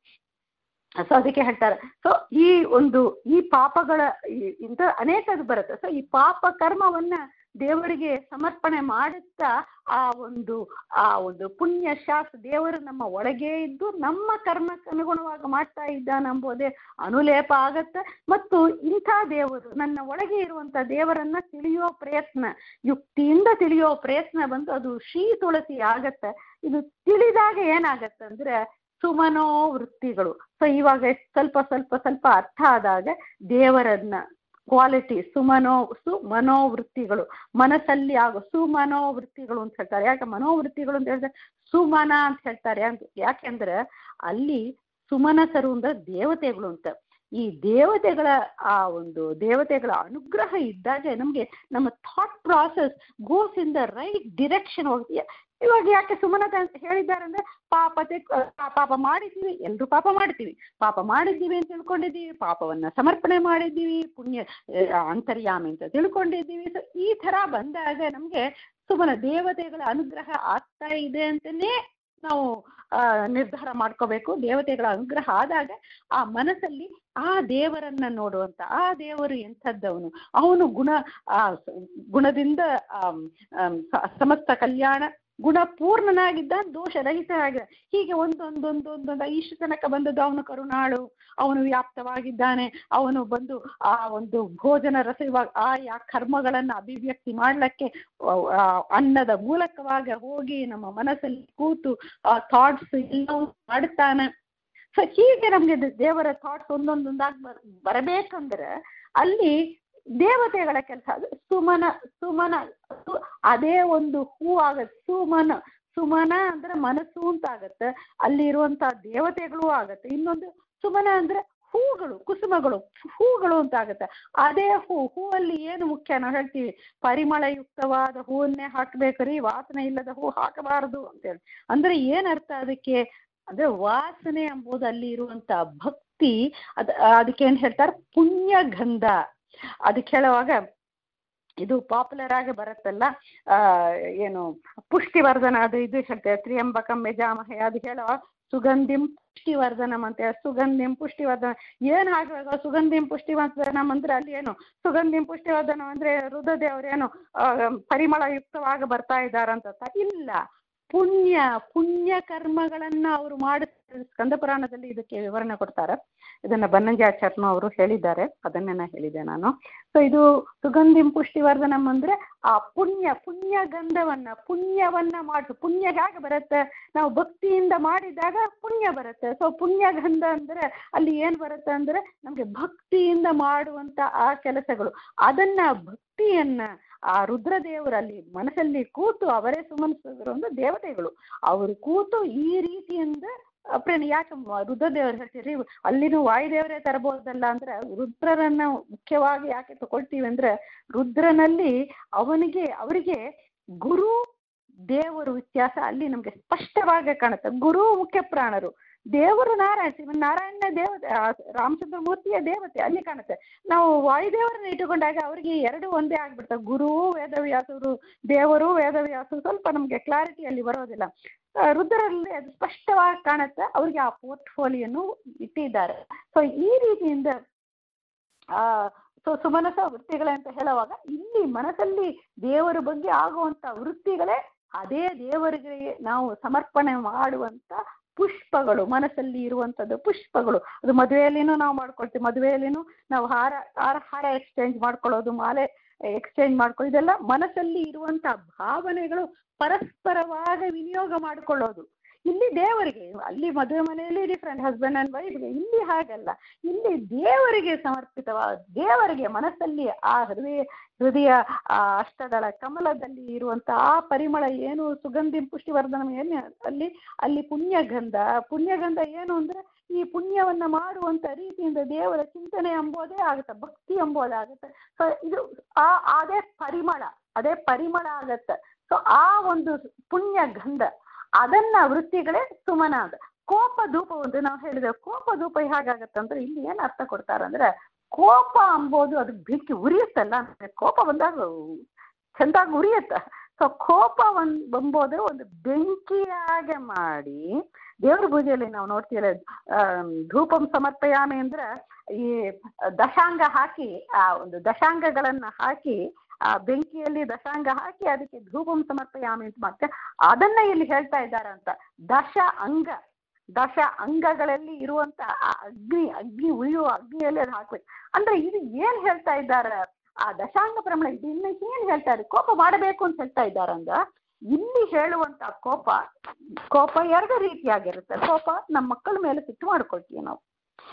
ಸೊ ಅದಕ್ಕೆ ಹೇಳ್ತಾರೆ ಸೊ ಈ ಒಂದು ಈ ಪಾಪಗಳ ಈ- ಇಂಥ ಅನೇಕದು ಬರುತ್ತೆ ಸೊ ಈ ಪಾಪ ಕರ್ಮವನ್ನ ದೇವರಿಗೆ ಸಮರ್ಪಣೆ ಮಾಡುತ್ತಾ ಆ ಒಂದು ಆ ಒಂದು ಪುಣ್ಯ ಶಾಸ್ತ್ರ ದೇವರು ನಮ್ಮ ಒಳಗೆ ಇದ್ದು ನಮ್ಮ ಕರ್ಮಕ್ಕೆ ಅನುಗುಣವಾಗಿ ಮಾಡ್ತಾ ಇದ್ದಾನೆಂಬುದೇ ಅನುಲೇಪ ಆಗತ್ತೆ ಮತ್ತು ಇಂಥ ದೇವರು ನನ್ನ ಒಳಗೆ ಇರುವಂತ ದೇವರನ್ನ ತಿಳಿಯೋ ಪ್ರಯತ್ನ ಯುಕ್ತಿಯಿಂದ ತಿಳಿಯೋ ಪ್ರಯತ್ನ ಬಂದು ಅದು ಶ್ರೀ ತುಳಸಿ ಆಗತ್ತೆ ಇದು ತಿಳಿದಾಗ ಏನಾಗತ್ತೆ ಅಂದ್ರೆ ಸುಮನೋ ವೃತ್ತಿಗಳು ಸೊ ಇವಾಗ ಸ್ವಲ್ಪ ಸ್ವಲ್ಪ ಸ್ವಲ್ಪ ಅರ್ಥ ಆದಾಗ ದೇವರನ್ನ ಕ್ವಾಲಿಟಿ ಸುಮನೋ ಸುಮನೋವೃತ್ತಿಗಳು ಮನಸ್ಸಲ್ಲಿ ಆಗೋ ಸುಮನೋವೃತ್ತಿಗಳು ಅಂತ ಹೇಳ್ತಾರೆ ಯಾಕೆ ಮನೋವೃತ್ತಿಗಳು ಅಂತ ಹೇಳಿದ್ರೆ ಸುಮನ ಅಂತ ಹೇಳ್ತಾರೆ ಅಂತ ಯಾಕೆಂದ್ರೆ ಅಲ್ಲಿ ಸುಮನಸರು ಅಂದ್ರೆ ದೇವತೆಗಳು ಅಂತ ಈ ದೇವತೆಗಳ ಆ ಒಂದು ದೇವತೆಗಳ ಅನುಗ್ರಹ ಇದ್ದಾಗ ನಮಗೆ ನಮ್ಮ thought process goes in the right direction ಹೋಗ್ತೀಯ ಇವಾಗ ಯಾಕೆ ಸುಮನತ ಅಂತ ಹೇಳಿದ್ದಾರೆ ಅಂದ್ರೆ ಪಾಪ ತೆಕ್- ಆ ಪಾಪ ಮಾಡಿದ್ದೀವಿ ಎಲ್ರು ಪಾಪ ಮಾಡ್ತೀವಿ ಪಾಪ ಮಾಡಿದ್ದೀವಿ ಅಂತ ತಿಳ್ಕೊಂಡಿದ್ದೀವಿ ಪಾಪವನ್ನ ಸಮರ್ಪಣೆ ಮಾಡಿದ್ದೀವಿ ಪುಣ್ಯ ಆ, ಅಂತರ್ಯಾಮಿ ಅಂತ ತಿಳ್ಕೊಂಡಿದ್ದೀವಿ ಸೊ ಈ ತರ ಬಂದಾಗ ನಮ್ಗೆ ಸುಮನ ದೇವತೆಗಳ ಅನುಗ್ರಹ ಆಗ್ತಾ ಇದೆ ಅಂತನೇ ನಾವು ಆ, ನಿರ್ಧಾರ ಮಾಡ್ಕೋಬೇಕು ದೇವತೆಗಳ ಅನುಗ್ರಹ ಆದಾಗ ಆ ಮನಸ್ಸಲ್ಲಿ ಆ ದೇವರನ್ನ ನೋಡುವಂತ ಆ ದೇವರು ಎಂಥದ್ದವನು ಅವನು ಗುಣ ಆ ಸ- ಗುಣದಿಂದ ಆಮ್, ಆಮ್, ಸ- ಸಮಸ್ತ ಕಲ್ಯಾಣ ಗುಣಪೂರ್ಣನಾಗಿದ್ದ ದೋಷರಹಿತನಾಗಿದ್ದ ಹೀಗೆ ಒಂದೊಂದೊಂದೊಂದೊಂದು ಇಷ್ಟು ತನಕ ಬಂದದ್ದು ಅವನು ಕರುಣಾಳು ಅವನು ವ್ಯಾಪ್ತವಾಗಿದ್ದಾನೆ ಅವನು ಬಂದು ಆ ಒಂದು ಭೋಜನ ರಸವಾಗ ಆ ಯಾ ಕರ್ಮಗಳನ್ನ ಅಭಿವ್ಯಕ್ತಿ ಮಾಡ್ಲಿಕ್ಕೆ ಅವ್- ಆ ಅನ್ನದ ಮೂಲಕವಾಗಿ ಹೋಗಿ ನಮ್ಮ ಮನಸ್ಸಲ್ಲಿ ಕೂತು ಆ ಥಾಟ್ಸ್ ಎಲ್ಲವೂ ಮಾಡ್ತಾನೆ ಸೊ ಹೀಗೆ ನಮ್ಗೆ ದ- ದೇವರ ಥಾಟ್ಸ್ ಒಂದೊಂದೊಂದಾಗಿ ಬರ್- ಬರಬೇಕಂದ್ರೆ ಅಲ್ಲಿ ದೇವತೆಗಳ ಕೆಲಸ ಅದು ಸುಮನ ಸುಮನ ಸು- ಅದೇ ಒಂದು ಹೂ ಆಗತ್ತೆ ಸುಮನ ಸುಮನ ಅಂದ್ರೆ ಮನಸ್ಸು ಅಂತ ಆಗತ್ತೆ ಅಲ್ಲಿ ಇರುವಂತ ದೇವತೆಗಳು ಆಗತ್ತೆ ಇನ್ನೊಂದು ಸುಮನ ಅಂದ್ರೆ ಹೂಗಳು ಕುಸುಮಗಳು ಹೂಗಳು ಅಂತ ಆಗತ್ತೆ ಅದೇ ಹೂ ಹೂವಲ್ಲಿ ಏನು ಮುಖ್ಯ ನಾವು ಹೇಳ್ತೀವಿ ಪರಿಮಳಯುಕ್ತವಾದ ಹೂವನ್ನೇ ಹಾಕ್ಬೇಕ್ರಿ ವಾಸನೆ ಇಲ್ಲದ ಹೂ ಹಾಕಬಾರದು ಅಂತೇಳಿ ಅಂದ್ರೆ ಏನ್ ಅರ್ಥ ಅದಕ್ಕೆ ಅಂದ್ರೆ ವಾಸನೆ ಎಂಬುದು ಅಲ್ಲಿ ಇರುವಂತ ಭಕ್ತಿ ಅದ ಅದಕ್ಕೆ ಏನ್ ಹೇಳ್ತಾರೆ ಪುಣ್ಯ ಗಂಧ ಅದಕ್ಕೆ ಹೇಳುವಾಗ ಇದು ಪಾಪ್ಯುಲರ್ ಆಗಿ ಬರುತ್ತಲ್ಲ ಆ ಏನು ಪುಷ್ಟಿವರ್ಧನ ಅದು ಇದು ಹೇಳ್ತೇವೆ ತ್ರಿಯಂಬಕಂ ಯಜಾಮಹೆ ಅದು ಹೇಳೋ ಸುಗಂಧಿಂ ಪುಷ್ಟಿವರ್ಧನಂ ಅಂತ ಹೇಳಿ ಸುಗಂಧಿಂ ಪುಷ್ಟಿವರ್ಧನ ಏನ್ ಹಾಕಬೇಕು ಸುಗಂಧಿಂ ಪುಷ್ಟಿವರ್ಧನಂ ಅಂದ್ರೆ ಅಲ್ಲಿ ಏನು ಸುಗಂಧಿಂ ಪುಷ್ಟಿವರ್ಧನಂ ಅಂದ್ರೆ ರುದ್ರದೇವರೇನು ಆ, ಪರಿಮಳಯುಕ್ತವಾಗಿ ಬರ್ತಾ ಇದ್ದಾರಂತ ಇಲ್ಲ ಪುಣ್ಯ ಪುಣ್ಯ ಕರ್ಮಗಳನ್ನ ಅವರು ಮಾಡುತ್ತಾರೆ ಸ್ಕಂದ ಪುರಾಣದಲ್ಲಿ ಇದಕ್ಕೆ ವಿವರಣೆ ಕೊಡ್ತಾರೆ ಇದನ್ನ ಬನ್ನಂಜಾಚಾರ್ಯನು ಅವರು ಹೇಳಿದ್ದಾರೆ ಅದನ್ನೇ ನಾ ಹೇಳಿದೆ ನಾನು ಸೊ ಇದು ಸುಗಂಧಿಂ ಪುಷ್ಟಿವರ್ಧನಂ ಅಂದ್ರೆ ಆ ಪುಣ್ಯ ಪುಣ್ಯ ಗಂಧವನ್ನ ಪುಣ್ಯವನ್ನ ಮಾಡು ಪುಣ್ಯ ಹೇಗೆ ಬರುತ್ತೆ ನಾವು ಭಕ್ತಿಯಿಂದ ಮಾಡಿದಾಗ ಪುಣ್ಯ ಬರುತ್ತೆ ಸೊ ಪುಣ್ಯ ಗಂಧ ಅಂದ್ರೆ ಅಲ್ಲಿ ಏನ್ ಬರುತ್ತೆ ಅಂದ್ರೆ ನಮ್ಗೆ ಭಕ್ತಿಯಿಂದ ಮಾಡುವಂತ ಆ ಕೆಲಸಗಳು ಅದನ್ನ ಭಕ್ತಿಯನ್ನ ಆ ರುದ್ರದೇವರಲ್ಲಿ ಮನಸ್ಸಲ್ಲಿ ಕೂತು ಅವರೇ ಸುಮನಸ್ಸರು ಅಂದ್ರೆ ದೇವತೆಗಳು ಅವರು ಕೂತು ಈ ರೀತಿಯಿಂದ ಪ್ರೇರಣೆ ಯಾಕೆ ಮ- ರುದ್ರದೇವರು ಹೇಳ್ತೀರಿ ಅಲ್ಲಿನೂ ವಾಯುದೇವರೇ ತರಬಹುದಲ್ಲ ಅಂದ್ರೆ ರುದ್ರರನ್ನ ಮುಖ್ಯವಾಗಿ ಯಾಕೆ ತಗೊಳ್ತೀವಿ ಅಂದ್ರೆ ರುದ್ರನಲ್ಲಿ ಅವನಿಗೆ ಅವರಿಗೆ ಗುರು ದೇವರು ವ್ಯತ್ಯಾಸ ಅಲ್ಲಿ ನಮ್ಗೆ ಸ್ಪಷ್ಟವಾಗಿ ಕಾಣುತ್ತೆ ಗುರು ಮುಖ್ಯ ಪ್ರಾಣರು ದೇವರು ನಾರಾಯಣ ಶ್ರೀಮನ್ ನಾರಾಯಣ ದೇವತೆ ಆ ರಾಮಚಂದ್ರ ಮೂರ್ತಿಯ ದೇವತೆ ಅಲ್ಲಿ ಕಾಣುತ್ತೆ ನಾವು ವಾಯುದೇವರನ್ನ ಇಟ್ಟುಕೊಂಡಾಗ ಅವರಿಗೆ ಎರಡು ಒಂದೇ ಆಗ್ಬಿಡ್ತವೆ ಗುರು ವೇದವ್ಯಾಸರು ದೇವರು ವೇದವ್ಯಾಸರು ಸ್ವಲ್ಪ ನಮ್ಗೆ ಕ್ಲಾರಿಟಿ ಅಲ್ಲಿ ಬರೋದಿಲ್ಲ ಆ, ರುದ್ರಲ್ಲಿ ಅದು ಸ್ಪಷ್ಟವಾಗಿ ಕಾಣುತ್ತೆ ಅವ್ರಿಗೆ ಆ ಪೋರ್ಟ್ಫೋಲಿಯನ್ನು ಇಟ್ಟಿದ್ದಾರೆ ಸೊ ಈ ರೀತಿಯಿಂದ ಆ ಸೊ ಸುಮನಸ ವೃತ್ತಿಗಳಂತ ಹೇಳುವಾಗ ಇಲ್ಲಿ ಮನಸ್ಸಲ್ಲಿ ದೇವರ ಬಗ್ಗೆ ಆಗುವಂತ ವೃತ್ತಿಗಳೇ ಅದೇ ದೇವರಿಗೆ ನಾವು ಸಮರ್ಪಣೆ ಮಾಡುವಂತ ಪುಷ್ಪಗಳು ಮನಸ್ಸಲ್ಲಿ ಇರುವಂತದ್ದು ಪುಷ್ಪಗಳು ಅದು ಮದುವೆಯಲ್ಲಿನೂ ನಾವು ಮಾಡ್ಕೊಳ್ತೀವಿ ಮದುವೆಯಲ್ಲಿನೂ ನಾವು ಹಾರ ಹಾರ ಹಾರ ಎಕ್ಸ್ಚೇಂಜ್ ಮಾಡ್ಕೊಳ್ಳೋದು ಮಾಲೆ ಎಕ್ಸ್ಚೇಂಜ್ ಮಾಡ್ಕೊ ಇದೆಲ್ಲ ಮನಸ್ಸಲ್ಲಿ ಇರುವಂತ ಭಾವನೆಗಳು ಪರಸ್ಪರವಾಗಿ ವಿನಿಯೋಗ ಮಾಡಿಕೊಳ್ಳೋದು ಇಲ್ಲಿ ದೇವರಿಗೆ ಅಲ್ಲಿ ಮದುವೆ ಮನೆಯಲ್ಲಿ ಡಿಫ್ರೆಂಟ್ ಹಸ್ಬೆಂಡ್ ಅಂಡ್ ವೈಫ್ಗೆ ಇಲ್ಲಿ ಹಾಗಲ್ಲ ಇಲ್ಲಿ ದೇವರಿಗೆ ಸಮರ್ಪಿತವಾದ ದೇವರಿಗೆ ಮನಸ್ಸಲ್ಲಿ ಆ ಹೃದಯ ಹೃದಯ ಆ ಅಷ್ಟದಳ ಕಮಲದಲ್ಲಿ ಇರುವಂತ ಆ ಪರಿಮಳ ಏನು ಸುಗಂಧಿ ಪುಷ್ಟಿವರ್ಧನ ಏನು ಅಲ್ಲಿ ಅಲ್ಲಿ ಪುಣ್ಯಗಂಧ ಪುಣ್ಯಗಂಧ ಏನು ಅಂದ್ರೆ ಈ ಪುಣ್ಯವನ್ನ ಮಾಡುವಂತ ರೀತಿಯಿಂದ ದೇವರ ಚಿಂತನೆ ಎಂಬುದೇ ಆಗುತ್ತೆ ಭಕ್ತಿ ಎಂಬುದಾಗುತ್ತೆ ಸೊ ಇದು ಆ ಅದೇ ಪರಿಮಳ ಅದೇ ಪರಿಮಳ ಆಗತ್ತೆ ಸೊ ಆ ಒಂದು ಪುಣ್ಯ ಗಂಧ ಅದನ್ನ ವೃತ್ತಿಗಳೇ ಸುಮನ ಅಂತ ಕೋಪ ಧೂಪ ಒಂದು ನಾವು ಹೇಳಿದ್ರೆ ಕೋಪ ಧೂಪ ಹೇಗಾಗತ್ತೆ ಅಂದ್ರೆ ಇಲ್ಲಿ ಏನ್ ಅರ್ಥ ಕೊಡ್ತಾರಂದ್ರೆ ಕೋಪ ಅಂಬೋದು ಅದು ಬೆಂಕಿ ಉರಿಯುತ್ತಲ್ಲ ಕೋಪ ಬಂದಾಗ ಚೆಂದಾಗಿ ಉರಿಯುತ್ತ ಸೊ ಕೋಪ ಒಂದ್ ಎಂಬುದು ಒಂದು ಬೆಂಕಿಯಾಗೆ ಮಾಡಿ ದೇವ್ರ ಪೂಜೆಯಲ್ಲಿ ನಾವು ನೋಡ್ತೀವಿ ಧೂಪಂ ಸಮರ್ಪಯಾಮಿ ಅಂದ್ರೆ ಈ ದಶಾಂಗ ಹಾಕಿ ಆ ಒಂದು ದಶಾಂಗಗಳನ್ನ ಹಾಕಿ ಆ ಬೆಂಕಿಯಲ್ಲಿ ದಶಾಂಗ ಹಾಕಿ ಅದಕ್ಕೆ ಧೂಪಂ ಸಮರ್ಪಯಾಮಿ ಅಂತ ಮತ್ತೆ ಅದನ್ನ ಇಲ್ಲಿ ಹೇಳ್ತಾ ಇದ್ದಾರೆ ಅಂತ ದಶ ಅಂಗ ದಶ ಅಂಗಗಳಲ್ಲಿ ಇರುವಂತ ಆ ಅಗ್ನಿ ಅಗ್ನಿ ಉಳಿಯುವ ಅಗ್ನಿಯಲ್ಲಿ ಅದು ಹಾಕ್ಬೇಕು ಅಂದ್ರೆ ಇದು ಏನ್ ಹೇಳ್ತಾ ಇದ್ದಾರೆ ಆ ದಶಾಂಗ ಪ್ರಮಾಣ ಇದು ಇನ್ನು ಏನ್ ಹೇಳ್ತಾರೆ ಕೋಪ ಮಾಡಬೇಕು ಅಂತ ಹೇಳ್ತಾ ಇದ್ದಾರೆ ಅಂದ ಇಲ್ಲಿ ಹೇಳುವಂತ ಕೋಪ ಕೋಪ ಎರಡು ರೀತಿಯಾಗಿರುತ್ತೆ ಕೋಪ ನಮ್ಮ ಮಕ್ಕಳ ಮೇಲೆ ಸಿಟ್ಟು ಮಾಡ್ಕೊಳ್ತೀವಿ ನಾವು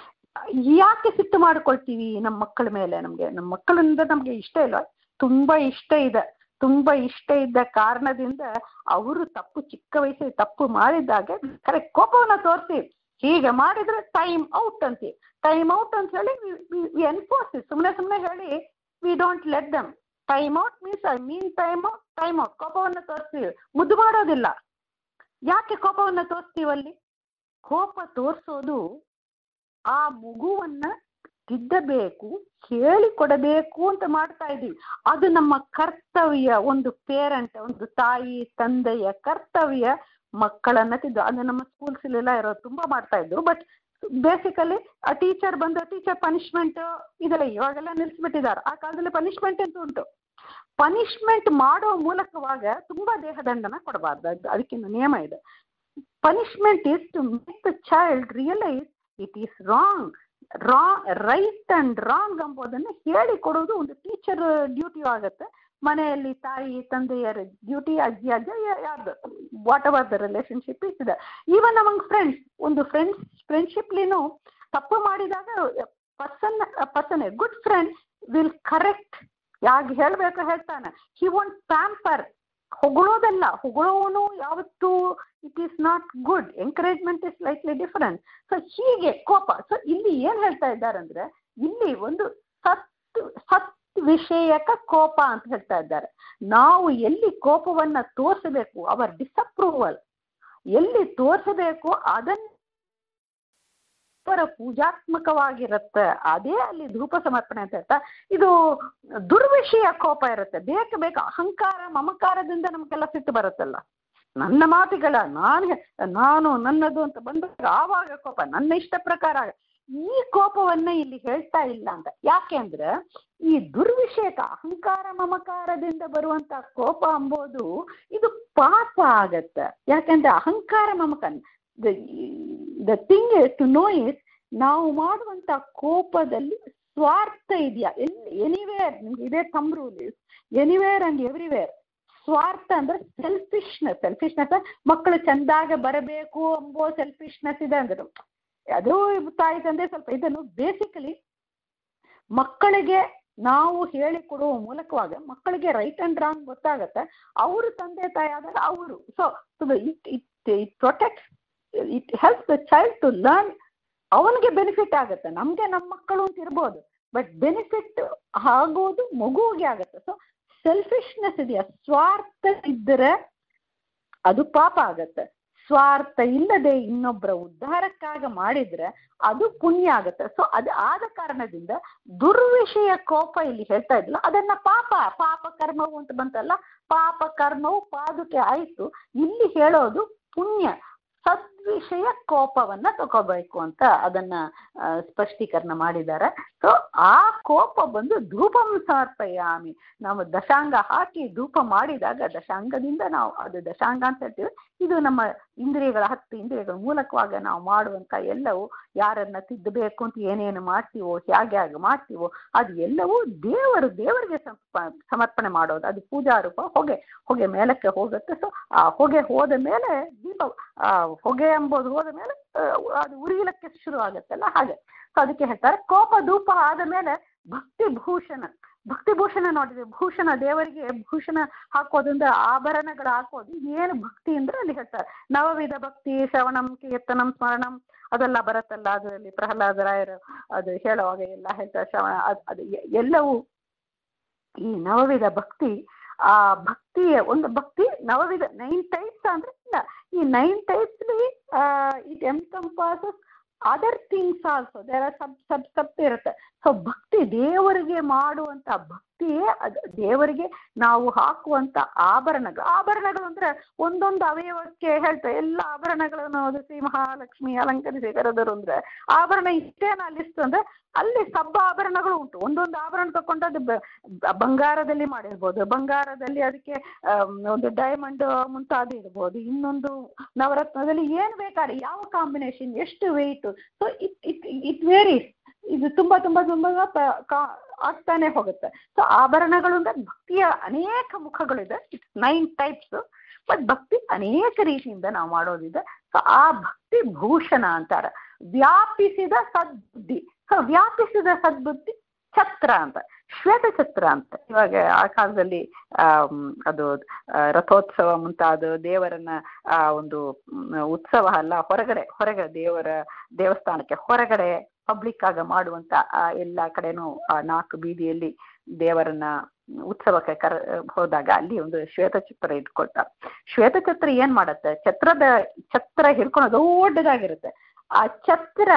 ಯಾಕೆ ಸಿಟ್ಟು ಮಾಡ್ಕೊಳ್ತೀವಿ ನಮ್ಮ ಮಕ್ಕಳ ಮೇಲೆ ನಮ್ಗೆ ನಮ್ಮ ಮಕ್ಕಳಿಂದ ನಮ್ಗೆ ಇಷ್ಟ ಇಲ್ಲ ತುಂಬಾ ಇಷ್ಟ ಇದೆ ತುಂಬಾ ಇಷ್ಟ ಇದ್ದ ಕಾರಣದಿಂದ ಅವರು ತಪ್ಪು ಚಿಕ್ಕ ವಯಸ್ಸಲ್ಲಿ ತಪ್ಪು ಮಾಡಿದಾಗ ಕರೆಕ್ಟ್ ಕೋಪವನ್ನ ತೋರಿಸಿ ಹೀಗೆ ಮಾಡಿದ್ರೆ ಟೈಮ್ ಔಟ್ ಅಂತೀವಿ ಟೈಮ್ ಔಟ್ ಅಂತ ಹೇಳಿ ಎನ್ಫೋರ್ಸ್ ಸುಮ್ಮನೆ ಸುಮ್ಮನೆ ಹೇಳಿ we don't let them time out means I mean time out time out ಕೋಪವನ್ನ ತೋರಿಸ್ತೀವಿ ಮುದ್ದು ಮಾಡೋದಿಲ್ಲ ಯಾಕೆ ಕೋಪವನ್ನ ತೋರಿಸ್ತೀವಲ್ಲಿ ಕೋಪ ತೋರಿಸೋದು ಆ ಮಗುವನ್ನ ತಿದ್ದಬೇಕು ಹೇಳಿಕೊಡಬೇಕು ಅಂತ ಮಾಡ್ತಾ ಇದ್ದೀವಿ ಅದು ನಮ್ಮ ಕರ್ತವ್ಯ ಒಂದು ಪೇರೆಂಟ್ ಒಂದು ತಾಯಿ ತಂದೆಯ ಕರ್ತವ್ಯ ಮಕ್ಕಳನ್ನ ತಿದ್ದು ಅದು ನಮ್ಮ ಸ್ಕೂಲ್ಸಲ್ಲೆಲ್ಲ ಇರೋದು ತುಂಬಾ ಮಾಡ್ತಾ ಇದ್ರು ಬಟ್ ಬೇಸಿಕಲಿ ಆ ಟೀಚರ್ ಬಂದು ಟೀಚರ್ ಪನಿಷ್ಮೆಂಟ್ ಇದೆಲ್ಲ ಇವಾಗೆಲ್ಲ ನಿಲ್ಲಿಸ್ಬಿಟ್ಟಿದ್ದಾರೆ ಆ ಕಾಲದಲ್ಲಿ ಪನಿಷ್ಮೆಂಟ್ ಅಂತ ಉಂಟು ಪನಿಷ್ಮೆಂಟ್ ಮಾಡೋ ಮೂಲಕವಾಗ ತುಂಬಾ ದೇಹದಂಡನ ಕೊಡಬಾರ್ದು ಅದು ಅದಕ್ಕಿಂತ ನಿಯಮ ಇದೆ punishment is to make the child realise it is wrong ರಾ ರೈಟ್ ಅಂಡ್ ರಾಂಗ್ ಎಂಬುದನ್ನು ಹೇಳಿಕೊಡೋದು ಒಂದು ಟೀಚರ್ ಡ್ಯೂಟಿ ಆಗುತ್ತೆ ಮನೆಯಲ್ಲಿ ತಾಯಿ ತಂದೆಯರ ಡ್ಯೂಟಿ ಅಜ್ಜಿ ಅಜ್ಜ ಯಾರ್ದು ವಾಟ್ ಎವರ್ ದ ರಿಲೇಶನ್ಶಿಪ್ ಇದೆ ಈವನ್ ಅಮಂಗ್ ಫ್ರೆಂಡ್ಸ್ ಒಂದು ಫ್ರೆಂಡ್ಸ್ ಫ್ರೆಂಡ್ಶಿಪ್ಲಿನೂ ತಪ್ಪು ಮಾಡಿದಾಗ person person a good friend will correct ಯಾಕೆ ಹೇಳಬೇಕು ಹೇಳ್ತಾನೆ ಹಿ ವಾಂಟ್ ಪ್ಯಾಂಪರ್ ಹೊಗಳೋದಲ್ಲ ಹೊಗಳೋನು ಯಾವತ್ತೂ it is not good encouragement is likely different so ಹೀಗೆ ಕೋಪ ಸೊ ಇಲ್ಲಿ ಏನ್ ಹೇಳ್ತಾ ಇದ್ದಾರೆ ಅಂದ್ರೆ ಇಲ್ಲಿ ಒಂದು ಸತ್ ಸತ್ ವಿಷಯಕ ಕೋಪ ಅಂತ ಹೇಳ್ತಾ ಇದ್ದಾರೆ ನಾವು ಎಲ್ಲಿ ಕೋಪವನ್ನ ತೋರಿಸಬೇಕು ಅವರ್ ಡಿಸಪ್ರೂವಲ್ ಎಲ್ಲಿ ತೋರಿಸಬೇಕು ಅದನ್ನ ಅವರ ಪೂಜಾತ್ಮಕವಾಗಿರುತ್ತೆ ಅದೇ ಅಲ್ಲಿ ಧೂಪ ಸಮರ್ಪಣೆ ಅಂತ ಹೇಳ್ತಾ ಇದು ದುರ್ವಿಷಯ ಕೋಪ ಇರುತ್ತೆ ಬೇಕು ಬೇಕು ಅಹಂಕಾರ ಮಮಕಾರದಿಂದ ನಮಗೆಲ್ಲ ಸಿಟ್ಟು ಬರುತ್ತಲ್ಲ ನನ್ನ ಮಾತುಗಳ ನಾನು ನಾನು ನನ್ನದು ಅಂತ ಬಂದಾಗ ಆವಾಗ ಕೋಪ ನನ್ನ ಇಷ್ಟ ಪ್ರಕಾರ ಈ ಕೋಪವನ್ನ ಇಲ್ಲಿ ಹೇಳ್ತಾ ಇಲ್ಲ ಅಂತ ಯಾಕೆ ಅಂದ್ರೆ ಈ ದುರ್ವಿಷಯಕ ಅಹಂಕಾರ ಮಮಕಾರದಿಂದ ಬರುವಂತ ಕೋಪ ಅಂಬೋದು ಇದು ಪಾಪ ಆಗತ್ತೆ ಯಾಕೆಂದ್ರೆ ಅಹಂಕಾರ ಮಮಕಾರ the thing to know is ನಾವು ಮಾಡುವಂತ ಕೋಪದಲ್ಲಿ ಸ್ವಾರ್ಥ ಇದೆಯಾ ಎಲ್ಲಿ ಎನಿವೇರ್ ಇದೇ thumb rule is anywhere and everywhere ಸ್ವಾರ್ಥ ಅಂದ್ರೆ ಸೆಲ್ಫಿಶ್ನೆಸ್ ಸೆಲ್ಫಿಶ್ನೆಸ್ ಮಕ್ಕಳು ಚೆಂದಾಗ ಬರಬೇಕು ಎಂಬೋ ಸೆಲ್ಫಿಶ್ನೆಸ್ ಇದೆ ಅಂದರು ಅದು ತಾಯಿ ತಂದೆ ಸ್ವಲ್ಪ ಇದನ್ನು ಬೇಸಿಕಲಿ ಮಕ್ಕಳಿಗೆ ನಾವು ಹೇಳಿಕೊಡುವ ಮೂಲಕವಾಗ ಮಕ್ಕಳಿಗೆ ರೈಟ್ ಅಂಡ್ ರಾಂಗ್ ಗೊತ್ತಾಗತ್ತೆ ಅವರು ತಂದೆ ತಾಯಿ ಆದಾಗ ಅವರು so it it it protect it help the child to learn ಅವನಿಗೆ ಬೆನಿಫಿಟ್ ಆಗುತ್ತೆ ನಮಗೆ ನಮ್ಮ ಮಕ್ಕಳು ಅಂತ ಇರ್ಬೋದು ಬಟ್ ಬೆನಿಫಿಟ್ ಆಗೋದು ಮಗುವಿಗೆ ಆಗುತ್ತೆ ಸೊ ಸೆಲ್ಫಿಶ್ನೆಸ್ ಇದೆಯಾ ಸ್ವಾರ್ಥ ಇದ್ದರೆ ಅದು ಪಾಪ ಆಗತ್ತೆ ಸ್ವಾರ್ಥ ಇಲ್ಲದೆ ಇನ್ನೊಬ್ಬರ ಉದ್ಧಾರಕ್ಕಾಗ ಮಾಡಿದ್ರೆ ಅದು ಪುಣ್ಯ ಆಗುತ್ತೆ ಸೊ ಅದು ಆದ ಕಾರಣದಿಂದ ದುರ್ವಿಷಯ ಕೋಪ ಇಲ್ಲಿ ಹೇಳ್ತಾ ಇದ್ಲ ಅದನ್ನ ಪಾಪ ಪಾಪ ಕರ್ಮವು ಅಂತ ಬಂತಲ್ಲ ಪಾಪ ಕರ್ಮವು ಪಾದುಕೆ ಆಯ್ತು ಇಲ್ಲಿ ಹೇಳೋದು ಪುಣ್ಯ ಸದ್ವಿಷಯ ಕೋಪವನ್ನ ತಗೋಬೇಕು ಅಂತ ಅದನ್ನ ಸ್ಪಷ್ಟೀಕರಣ ಮಾಡಿದ್ದಾರೆ ಸೊ ಆ ಕೋಪ ಬಂದು ಧೂಪಂ ಸಮರ್ಪಯಾಮಿ ನಾವು ದಶಾಂಗ ಹಾಕಿ ಧೂಪ ಮಾಡಿದಾಗ ದಶಾಂಗದಿಂದ ನಾವು ಅದು ದಶಾಂಗ ಅಂತ ಹೇಳ್ತೀವಿ ಇದು ನಮ್ಮ ಇಂದ್ರಿಯಗಳ ಹತ್ತು ಇಂದ್ರಿಯಗಳ ಮೂಲಕವಾಗಿ ನಾವು ಮಾಡುವಂತ ಎಲ್ಲವೂ ಯಾರನ್ನ ತಿದ್ದಬೇಕು ಅಂತ ಏನೇನು ಮಾಡ್ತೀವೋ ಹೇಗೆ ಹೇಗೆ ಮಾಡ್ತೀವೋ ಅದು ಎಲ್ಲವೂ ದೇವರು ದೇವರಿಗೆ ಸಮರ್ಪ- ಸಮರ್ಪಣೆ ಮಾಡೋದು ಅದು ಪೂಜಾ ರೂಪ ಹೊಗೆ ಹೊಗೆ ಮೇಲಕ್ಕೆ ಹೋಗುತ್ತೆ ಸೊ ಆ ಹೊಗೆ ಹೋದ ಮೇಲೆ ದೀಪ ಆ ಹೊಗೆ ಎಂಬುದು ಹೋದ ಮೇಲೆ ಆ, ಅದು ಉರಿಯಲಕ್ಕೆ ಶುರು ಆಗುತ್ತಲ್ಲ ಹಾಗೆ ಸೊ ಅದಕ್ಕೆ ಹೇಳ್ತಾರೆ ಕೋಪ ಧೂಪ ಆದ ಮೇಲೆ ಭಕ್ತಿ ಭೂಷಣ ಭಕ್ತಿ ಭೂಷಣ ನೋಡಿದ್ವಿ ಭೂಷಣ ದೇವರಿಗೆ ಭೂಷಣ ಹಾಕೋದ್ರಿಂದ ಆಭರಣಗಳು ಹಾಕೋದು ಏನು ಭಕ್ತಿ ಅಂದ್ರೆ ಅಲ್ಲಿ ಹೇಳ್ತಾರೆ ನವವಿಧ ಭಕ್ತಿ ಶ್ರವಣಂ ಕೀರ್ತನಂ ಸ್ಮರಣಂ ಅದೆಲ್ಲ ಬರುತ್ತಲ್ಲ ಅದರಲ್ಲಿ ಪ್ರಹ್ಲಾದರಾಯರು ಅದು ಹೇಳುವಾಗ ಎಲ್ಲ ಹೇಳ್ತಾರೆ ಶ್ರವಣ ಅದ್- ಅದು ಎ- ಎಲ್ಲವೂ ಈ ನವವಿಧ ಭಕ್ತಿ ಆ ಭಕ್ತಿಯ ಒಂದು ಭಕ್ತಿ ನವವಿಧ ನೈನ್ ಟೈಪ್ಸ್ ಅಂದ್ರೆ ಇಲ್ಲ ಈ nine types it encompasses other things also there are sub sub sub ಇರುತ್ತೆ ಸೊ ಭಕ್ತಿ ದೇವರಿಗೆ ಮಾಡುವಂತ ಭಕ್ತಿಯೇ ಅದು ದೇವರಿಗೆ ನಾವು ಹಾಕುವಂತ ಆಭರಣಗಳು ಆಭರಣಗಳು ಅಂದ್ರೆ ಒಂದೊಂದು ಅವಯವಕ್ಕೆ ಹೇಳ್ತಾರೆ ಎಲ್ಲ ಆಭರಣಗಳನ್ನು ಅದು ಶ್ರೀ ಮಹಾಲಕ್ಷ್ಮಿ ಅಲಂಕರಿಸಿ ಕರೆದರು ಅಂದ್ರೆ ಆಭರಣ ಇಷ್ಟೇನ ಲಿಸ್ಟ್ ಅಂದ್ರೆ ಅಲ್ಲಿ ಸಬ್ಬ ಆಭರಣಗಳು ಉಂಟು ಒಂದೊಂದು ಆಭರಣ ತಗೊಂಡು ಅದು ಬ- ಬ- ಬಂಗಾರದಲ್ಲಿ ಮಾಡಿರ್ಬೋದು ಬಂಗಾರದಲ್ಲಿ ಅದಕ್ಕೆ ಆಮ್, ಒಂದು ಡೈಮಂಡ್ ಮುಂತಾದ ಇರ್ಬೋದು ಇನ್ನೊಂದು ನವರತ್ನದಲ್ಲಿ ಏನ್ ಬೇಕಾದ್ರೆ ಯಾವ ಕಾಂಬಿನೇಷನ್ ಎಷ್ಟು weight so it it it varies ಇದು ತುಂಬಾ ತುಂಬಾ ತುಂಬಾ ಪ- ಕಾ- ಆಗ್ತಾನೆ ಹೋಗುತ್ತೆ ಸೊ ಆಭರಣಗಳು ಅಂದ್ರೆ ಭಕ್ತಿಯ ಅನೇಕ ಮುಖಗಳಿದೆ ಇಟ್ಸ್ ನೈನ್ ಟೈಪ್ಸ್ ಬಟ್ ಭಕ್ತಿ ಅನೇಕ ರೀತಿಯಿಂದ ನಾವು ಮಾಡೋದಿದೆ ಸೊ ಆ ಭಕ್ತಿ ಭೂಷಣ ಅಂತಾರೆ ವ್ಯಾಪಿಸಿದ ಸದ್ಬುದ್ಧಿ ಸೊ ವ್ಯಾಪಿಸಿದ ಸದ್ಬುದ್ಧಿ ಛತ್ರ ಅಂತ ಶ್ವೇತ ಛತ್ರ ಅಂತ ಇವಾಗ ಆ ಕಾಲದಲ್ಲಿ ಆಮ್, ಅದು ಆ, ರಥೋತ್ಸವ ಮುಂತಾದ ದೇವರನ್ನ ಆ ಒಂದು ಮ್, ಉತ್ಸವ ಅಲ್ಲ ಹೊರಗಡೆ ಹೊರಗಡೆ ದೇವರ ದೇವಸ್ಥಾನಕ್ಕೆ ಹೊರಗಡೆ ಪಬ್ಲಿಕ್ ಆಗ ಮಾಡುವಂತ ಆ ಎಲ್ಲ ಕಡೆನೂ ಆ ನಾಲ್ಕು ಬೀದಿಯಲ್ಲಿ ದೇವರನ್ನ ಉತ್ಸವಕ್ಕೆ ಕರ ಹೋದಾಗ ಅಲ್ಲಿ ಒಂದು ಶ್ವೇತಛತ್ರ ಇಟ್ಕೊಳ್ತಾರೆ ಶ್ವೇತಛತ್ರ ಏನ್ ಮಾಡತ್ತೆ ಛತ್ರದ ಛತ್ರ ಹಿಡ್ಕೊಂಡು ದೊಡ್ಡದಾಗಿರುತ್ತೆ ಆ ಛತ್ರ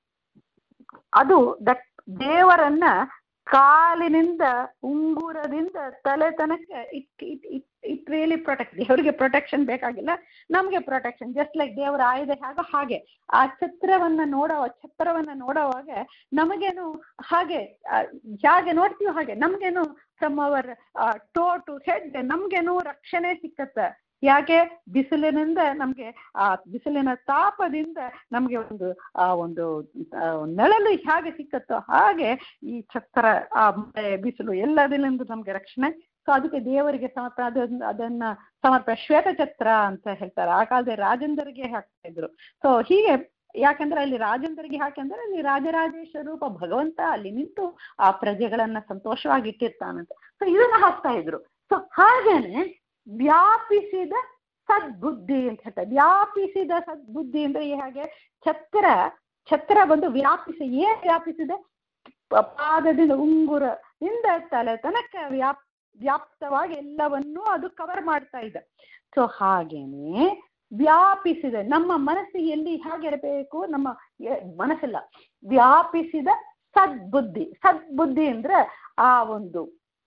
ಅದು ದಟ್ ದೇವರನ್ನ ಕಾಲಿನಿಂದ ಉಂಗುರದಿಂದ ತಲೆ ತನಕ it it it it really protect ದೇವರಿಗೆ ಪ್ರೊಟೆಕ್ಷನ್ ಬೇಕಾಗಿಲ್ಲ ನಮಗೆ ಪ್ರೊಟೆಕ್ಷನ್ ಜಸ್ಟ್ ಲೈಕ್ ದೇವರ ಆಯುಧ ಹೇಗೋ ಹಾಗೆ ಆ ಛತ್ರವನ್ನ ನೋಡೋ ಛತ್ರವನ್ನ ನೋಡೋವಾಗ ನಮಗೇನು ಹಾಗೆ ಆ, ಹೇಗೆ ನೋಡ್ತೀವಿ ಹಾಗೆ ನಮ್ಗೇನು from our toe to head ನಮ್ಗೇನು ರಕ್ಷಣೆ ಸಿಕ್ಕತ್ತೆ ಯಾಕೆ ಬಿಸಿಲಿನಿಂದ ನಮ್ಗೆ ಆ ಬಿಸಿಲಿನ ತಾಪದಿಂದ ನಮ್ಗೆ ಒಂದು ಆ ಒಂದು ಆ, ನೆರಳು ಹೇಗೆ ಸಿಕ್ಕತ್ತೋ ಹಾಗೆ ಈ ಛತ್ರ ಆ ಮಳೆ ಬಿಸಿಲು ಎಲ್ಲದರಿಂದ ನಮ್ಗೆ ರಕ್ಷಣೆ ಸೊ ಅದಕ್ಕೆ ದೇವರಿಗೆ ಸಮರ್ಪಣೆ ಅದನ್ನ ಅದನ್ನ ಸಮರ್ಪಣೆ ಶ್ವೇತಛತ್ರ ಅಂತ ಹೇಳ್ತಾರೆ ಆ ಕಾಲದಲ್ಲಿ ರಾಜೇಂದ್ರಿಗೆ ಹಾಕ್ತಾ ಇದ್ರು ಸೊ ಹೀಗೆ ಯಾಕಂದ್ರೆ ಅಲ್ಲಿ ರಾಜೇಂದ್ರಿಗೆ ಹಾಕಂದ್ರೆ ಅಲ್ಲಿ ರಾಜರಾಜೇಶ್ವರ ರೂಪ ಭಗವಂತ ಅಲ್ಲಿ ನಿಂತು ಆ ಪ್ರಜೆಗಳನ್ನ ಸಂತೋಷವಾಗಿ ಇಟ್ಟಿರ್ತಾನಂತೆ ಸೊ ಇದನ್ನ ಹಾಕ್ತಾ ಇದ್ರು ಸೊ ಹಾಗೇನೆ ವ್ಯಾಪಿಸಿದ ಸದ್ಬುದ್ಧಿ ಅಂತ ಹೇಳ್ತಾರೆ ವ್ಯಾಪಿಸಿದ ಸದ್ಬುದ್ಧಿ ಅಂದ್ರೆ ಹೇಗೆ ಛತ್ರ ಛತ್ರ ಬಂದು ವ್ಯಾಪಿಸಿ ಏನ್ ವ್ಯಾಪಿಸಿದೆ ಪ- ಪಾದದಿಂದ ಉಂಗುರದಿಂದ ತಲೆ ತನಕ ವ್ಯಾಪ್ ವ್ಯಾಪ್ತವಾಗಿ ಎಲ್ಲವನ್ನೂ ಅದು ಕವರ್ ಮಾಡ್ತಾ ಇದೆ ಸೊ ಹಾಗೇನೆ ವ್ಯಾಪಿಸಿದೆ ನಮ್ಮ ಮನಸ್ಸಿಗೆ ಎಲ್ಲಿ ಹೇಗಿರಬೇಕು ನಮ್ಮ ಎ- ಮನಸ್ಸಿಲ್ಲ ವ್ಯಾಪಿಸಿದ ಸದ್ಬುದ್ಧಿ ಸದ್ಬುದ್ಧಿ ಅಂದ್ರೆ ಆ ಒಂದು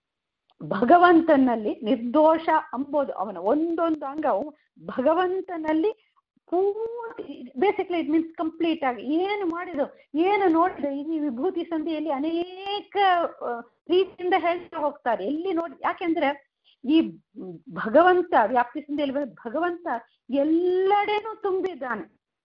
ಭಗವಂತನಲ್ಲಿ ನಿರ್ದೋಷ ಅಂಬೋದು ಅವನ ಒಂದೊಂದು ಅಂಗವು ಭಗವಂತನಲ್ಲಿ ಪೂರ್ತಿ ಬೇಸಿಕ್ಲಿ ಇಟ್ ಮೀನ್ಸ್ ಕಂಪ್ಲೀಟ್ ಆಗಿ ಏನು ಮಾಡಿದ್ರು ಏನು ನೋಡಿದ್ರು ಈ ವಿಭೂತಿ ಸಂಧಿಯಲ್ಲಿ ಅನೇಕ ಆ, ರೀತಿಯಿಂದ ಹೇಳ್ತಾ ಹೋಗ್ತಾರೆ ಎಲ್ಲಿ ನೋಡಿ ಯಾಕೆಂದ್ರೆ ಈ ಭಗವಂತ ವ್ಯಾಪ್ತಿ ಸಂಧಿಯಲ್ಲಿ ಬರೋದು ಭಗವಂತ ಎಲ್ಲೆಡೆನೂ ತುಂಬಿದ್ದಾನೆ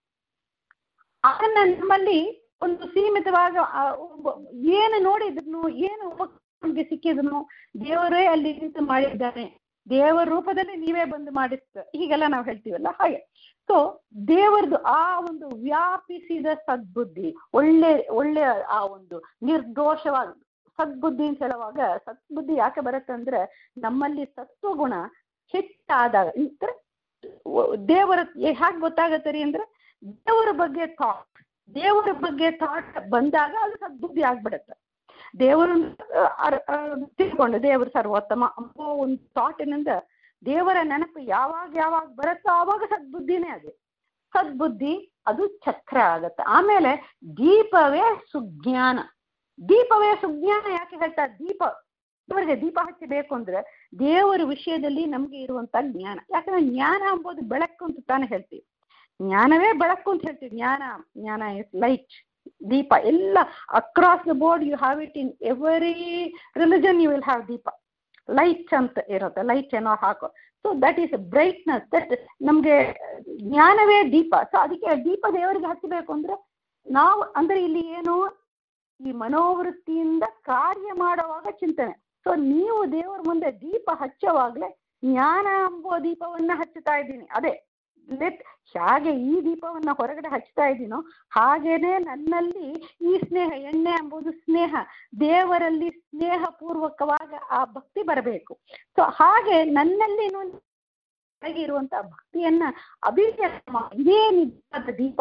ಅದನ್ನ ನಮ್ಮಲ್ಲಿ ಒಂದು ಸೀಮಿತವಾಗ ಆ ಒಬ್ಬ- ಏನು ನೋಡಿದ್ರು ಏನು ನಮ್ಗೆ ಸಿಕ್ಕಿದ್ರು ದೇವರೇ ಅಲ್ಲಿ ನಿಂತು ಮಾಡಿದ್ದಾನೆ ದೇವರ ರೂಪದಲ್ಲಿ ನೀವೇ ಬಂದು ಮಾಡಿಸ್ತ ಹೀಗೆಲ್ಲ ನಾವು ಹೇಳ್ತೀವಲ್ಲ ಹಾಗೆ ಸೊ ದೇವರದು ಆ ಒಂದು ವ್ಯಾಪಿಸಿದ ಸದ್ಬುದ್ಧಿ ಒಳ್ಳೆ ಒಳ್ಳೆ ಆ ಒಂದು ನಿರ್ದೋಷವಾದ ಸದ್ಬುದ್ಧಿ ಅಂತ ಹೇಳುವಾಗ ಸದ್ಬುದ್ಧಿ ಯಾಕೆ ಬರುತ್ತೆ ಅಂದ್ರೆ ನಮ್ಮಲ್ಲಿ ಸತ್ವಗುಣ ಹೆಚ್ಚಾದಾಗ ಅಂದ್ರೆ ದೇವರ ಹೇಗೆ ಗೊತ್ತಾಗತ್ತೆ ರೀ ಅಂದ್ರೆ ದೇವರ ಬಗ್ಗೆ ಥಾಟ್ ದೇವರ ಬಗ್ಗೆ ಥಾಟ್ ಬಂದಾಗ ಅದು ಸದ್ಬುದ್ಧಿ ಆಗ್ಬಿಡತ್ತೆ ದೇವರನ್ನು ತಿಳ್ಕೊಂಡು ದೇವರು ಸರ್ವೋತ್ತಮ ಅನ್ನೋ ಒಂದು ಥಾಟಿನಿಂದ ದೇವರ ನೆನಪು ಯಾವಾಗ ಯಾವಾಗ ಬರುತ್ತೋ ಆವಾಗ ಸದ್ಬುದ್ಧಿನೇ ಅದು ಸದ್ಬುದ್ಧಿ ಅದು ಛತ್ರ ಆಗತ್ತೆ ಆಮೇಲೆ ದೀಪವೇ ಸುಜ್ಞಾನ ದೀಪವೇ ಸುಜ್ಞಾನ ಯಾಕೆ ಹೇಳ್ತಾರೆ ದೀಪ ದೇವರಿಗೆ ದೀಪ ಹಚ್ಚಬೇಕು ಅಂದ್ರೆ ದೇವರ ವಿಷಯದಲ್ಲಿ ನಮ್ಗೆ ಇರುವಂತ ಜ್ಞಾನ ಯಾಕಂದ್ರೆ ಜ್ಞಾನ ಎಂಬುದು ಬೆಳಕು ಅಂತ ತಾನೇ ಹೇಳ್ತೀವಿ ಜ್ಞಾನವೇ ಬೆಳಕು ಅಂತ ಹೇಳ್ತೀವಿ ಜ್ಞಾನ ಜ್ಞಾನ ಇಸ್ ಲೈಟ್ ದೀಪ ಎಲ್ಲ across the board you have it in every religion you will have ದೀಪ ಲೈಟ್ ಅಂತ ಇರುತ್ತೆ ಲೈಟ್ ಏನೋ ಹಾಕೋ so that is brightness that ನಮಗೆ ಜ್ಞಾನವೇ ದೀಪ ಸೊ ಅದಕ್ಕೆ ದೀಪ ದೇವರಿಗೆ ಹಚ್ಚಬೇಕು ಅಂದ್ರೆ ನಾವು ಅಂದ್ರೆ ಇಲ್ಲಿ ಏನು ಈ ಮನೋವೃತ್ತಿಯಿಂದ ಕಾರ್ಯ ಮಾಡುವಾಗ ಚಿಂತನೆ ಸೊ ನೀವು ದೇವರ ಮುಂದೆ ದೀಪ ಹಚ್ಚುವಾಗಲೇ ಜ್ಞಾನ ಎಂಬುವ ದೀಪವನ್ನ ಹಚ್ಚುತ್ತಾ ಇದ್ದೀನಿ ಅದೇ ಲೆಟ್ ಹೇಗೆ ಈ ದೀಪವನ್ನ ಹೊರಗಡೆ ಹಚ್ತಾ ಇದ್ದೀನೋ ಹಾಗೇನೆ ನನ್ನಲ್ಲಿ ಈ ಸ್ನೇಹ ಎಣ್ಣೆ ಎಂಬುದು ಸ್ನೇಹ ದೇವರಲ್ಲಿ ಸ್ನೇಹ ಪೂರ್ವಕವಾಗ ಆ ಭಕ್ತಿ ಬರಬೇಕು ಸೊ ಹಾಗೆ ನನ್ನಲ್ಲಿ ಇರುವಂತಹ ಭಕ್ತಿಯನ್ನ ಅಭಿವ್ಯಕ್ತ ಮಾಡಿ ಇದೇ ನಿಜವಾದ ದೀಪ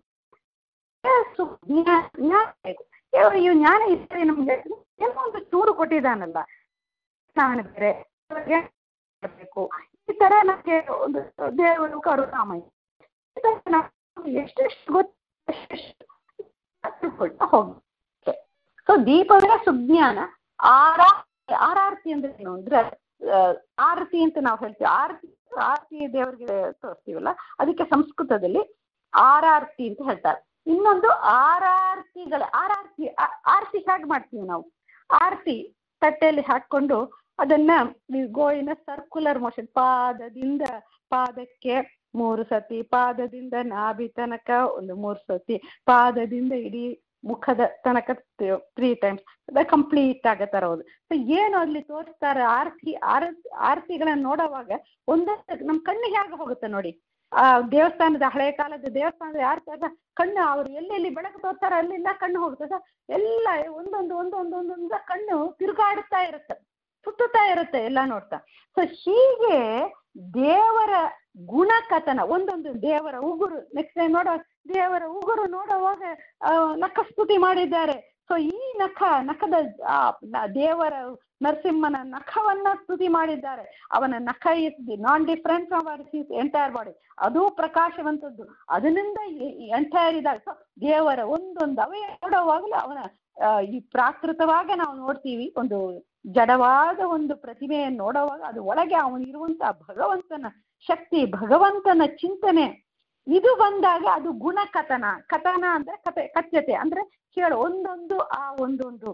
ಜ್ಞಾನ ಬೇಕು ಕೇವಲ ಈ ಜ್ಞಾನ ಇದ್ದರೆ ನಮ್ಗೆ ಏನೋ ಒಂದು ಚೂರು ಕೊಟ್ಟಿದ್ದಾನಲ್ಲ ನಾನು ಬೇರೆ ಬೇಕು ಈ ತರ ನಮಗೆ ಒಂದು ದೇವರು ಕರುಣಾಮಯ ಎಷ್ಟೆಷ್ಟು ಗೊತ್ತು ಹೋಗುತ್ತೆ ಸೊ ದೀಪವೇ ಸುಜ್ಞಾನ ಆರಾರ್ತಿ ಆರಾರ್ತಿ ಅಂದ್ರೆ ಏನು ಅಂದ್ರೆ ಆರತಿ ಅಂತ ನಾವು ಹೇಳ್ತೀವಿ ಆರತಿ ಆರತಿ ದೇವರಿಗೆ ತೋರಿಸ್ತೀವಲ್ಲ ಅದಕ್ಕೆ ಸಂಸ್ಕೃತದಲ್ಲಿ ಆರಾರ್ತಿ ಅಂತ ಹೇಳ್ತಾರೆ ಇನ್ನೊಂದು ಆರಾರ್ತಿಗಳ ಆರಾರ್ತಿ ಆರತಿ ಹೇಗೆ ಮಾಡ್ತೀವಿ ನಾವು ಆರತಿ ತಟ್ಟೆಯಲ್ಲಿ ಹಾಕೊಂಡು ಅದನ್ನ ಗೋ ಇನ್ ಸರ್ಕ್ಯುಲರ್ ಮೋಷನ್ ಪಾದದಿಂದ ಪಾದಕ್ಕೆ ಮೂರು ಸತಿ ಪಾದದಿಂದ ನಾಭಿ ತನಕ ಒಂದು ಮೂರು ಸತಿ ಪಾದದಿಂದ ಇಡೀ ಮುಖದ ತನಕ ತ್ರೀ ಟೈಮ್ಸ್ ಅದ ಕಂಪ್ಲೀಟ್ ಆಗ ತರೋದು ಸೊ ಏನು ಅಲ್ಲಿ ತೋರಿಸ್ತಾರೆ ಆರತಿ ಆರತಿ ಆರತಿಗಳನ್ನ ನೋಡುವಾಗ ಒಂದೊಂದು ನಮ್ಮ ಕಣ್ಣು ಹೇಗೆ ಹೋಗುತ್ತೆ ನೋಡಿ ಆ ದೇವಸ್ಥಾನದ ಹಳೆ ಕಾಲದ ದೇವಸ್ಥಾನದ ಯಾರು ತರ ಕಣ್ಣು ಅವ್ರು ಎಲ್ಲೆಲ್ಲಿ ಬೆಳಕು ತೋರ್ತಾರೋ ಅಲ್ಲೆಲ್ಲ ಕಣ್ಣು ಹೋಗ್ತದೆ ಎಲ್ಲ ಒಂದೊಂದು ಒಂದೊಂದು ಒಂದೊಂದು ಕಣ್ಣು ತಿರುಗಾಡುತ್ತಾ ಇರುತ್ತೆ ಸುತ್ತುತ್ತಾ ಇರುತ್ತೆ ಎಲ್ಲ ನೋಡ್ತಾ ಸೊ ಹೀಗೆ ದೇವರ ಗುಣಕಥನ ಒಂದೊಂದು ದೇವರ ಉಗುರು ನೆಕ್ಸ್ಟ್ ಟೈಮ್ ನೋಡೋ ದೇವರ ಉಗುರು ನೋಡುವಾಗ ನಖಸ್ತುತಿ ಮಾಡಿದ್ದಾರೆ ಸೊ ಈ ನಖ ನಖದ ದೇವರ ನರಸಿಂಹನ ನಖವನ್ನ ಸ್ತುತಿ ಮಾಡಿದ್ದಾರೆ ಅವನ ನಖ is the non different from our his entire body ಅದು ಪ್ರಕಾಶವಂತದ್ದು ಅದರಿಂದ ಎಂಟೈರ್ ಇದಾಗ ಸೊ ದೇವರ ಒಂದೊಂದು ಅವೇ ನೋಡುವಾಗಲೂ ಅವನ ಈ ಪ್ರಾಕೃತವಾಗಿ ನಾವು ನೋಡ್ತೀವಿ ಒಂದು ಜಡವಾದ ಒಂದು ಪ್ರತಿಮೆಯನ್ನು ನೋಡುವಾಗ ಅದು ಒಳಗೆ ಅವನಿರುವಂತಹ ಭಗವಂತನ ಶಕ್ತಿ ಭಗವಂತನ ಚಿಂತನೆ ಇದು ಬಂದಾಗ ಅದು ಗುಣಕಥನ ಕಥನ ಅಂದ್ರೆ ಕತೆ ಕಥ್ಯತೆ ಅಂದ್ರೆ ಕೇಳು ಒಂದೊಂದು ಆ ಒಂದೊಂದು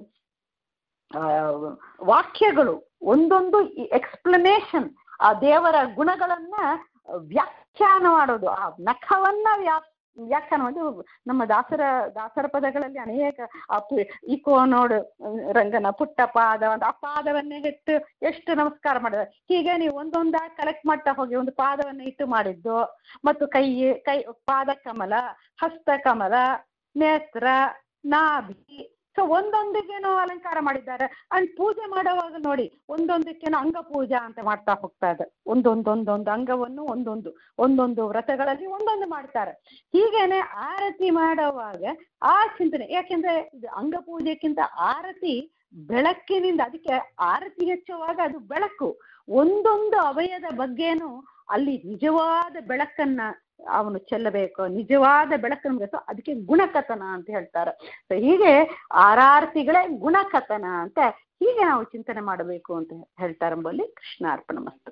ವಾಕ್ಯಗಳು ಒಂದೊಂದು ಎಕ್ಸ್ಪ್ಲನೇಷನ್ ಆ ದೇವರ ಗುಣಗಳನ್ನ ವ್ಯಾಖ್ಯಾನ ಮಾಡೋದು ಆ ನಖವನ್ನ ವ್ಯಾ ವ್ಯಾಖ್ಯಾನ ಅದು ನಮ್ಮ ದಾಸರ ದಾಸರ ಪದಗಳಲ್ಲಿ ಅನೇಕ ಆ ಇಕೋ ನೋಡು ರಂಗನ ಪುಟ್ಟ ಪಾದ ಆ ಪಾದವನ್ನೇ ಇಟ್ಟು ಎಷ್ಟು ನಮಸ್ಕಾರ ಮಾಡಿದ ಹೀಗೆ ನೀವು ಒಂದೊಂದಾಗಿ ಕಲೆಕ್ಟ್ ಮಾಡ್ತಾ ಹೋಗಿ ಒಂದು ಪಾದವನ್ನು ಇಟ್ಟು ಮಾಡಿದ್ದು ಮತ್ತು ಕೈ ಕೈ ಪಾದ ಕಮಲ ಹಸ್ತ ಕಮಲ ನೇತ್ರ ನಾಭಿ ಸೊ ಒಂದೊಂದಿಗೇನೋ ಅಲಂಕಾರ ಮಾಡಿದ್ದಾರೆ ಅಂಡ್ ಪೂಜೆ ಮಾಡುವಾಗ ನೋಡಿ ಒಂದೊಂದಕ್ಕೇನೋ ಅಂಗ ಪೂಜಾ ಅಂತ ಮಾಡ್ತಾ ಹೋಗ್ತಾ ಇದೆ ಒಂದೊಂದೊಂದೊಂದು ಅಂಗವನ್ನು ಒಂದೊಂದು ಒಂದೊಂದು ವ್ರತಗಳಲ್ಲಿ ಒಂದೊಂದು ಮಾಡ್ತಾರೆ ಹೀಗೇನೆ ಆರತಿ ಮಾಡುವಾಗ ಆ ಚಿಂತನೆ ಯಾಕೆಂದ್ರೆ ಇದು ಅಂಗ ಪೂಜೆಕ್ಕಿಂತ ಆರತಿ ಬೆಳಕಿನಿಂದ ಅದಕ್ಕೆ ಆರತಿ ಹೆಚ್ಚುವಾಗ ಅದು ಬೆಳಕು ಒಂದೊಂದು ಅವಯದ ಬಗ್ಗೆನೂ ಅಲ್ಲಿ ನಿಜವಾದ ಬೆಳಕನ್ನ ಅವನು ಚೆಲ್ಲಬೇಕು ನಿಜವಾದ ಬೆಳಕನ್ನು ಸೊ ಅದಕ್ಕೆ ಗುಣಕಥನ ಅಂತ ಹೇಳ್ತಾರೆ ಸೊ ಹೀಗೆ ಆರಾರ್ತಿಗಳೇ ಗುಣಕಥನ ಅಂತ ಹೀಗೆ ನಾವು ಚಿಂತನೆ ಮಾಡಬೇಕು ಅಂತ ಹೇಳ್ತಾರೆ ಎಂಬಲ್ಲಿ ಕೃಷ್ಣಾರ್ಪಣ ಮಸ್ತು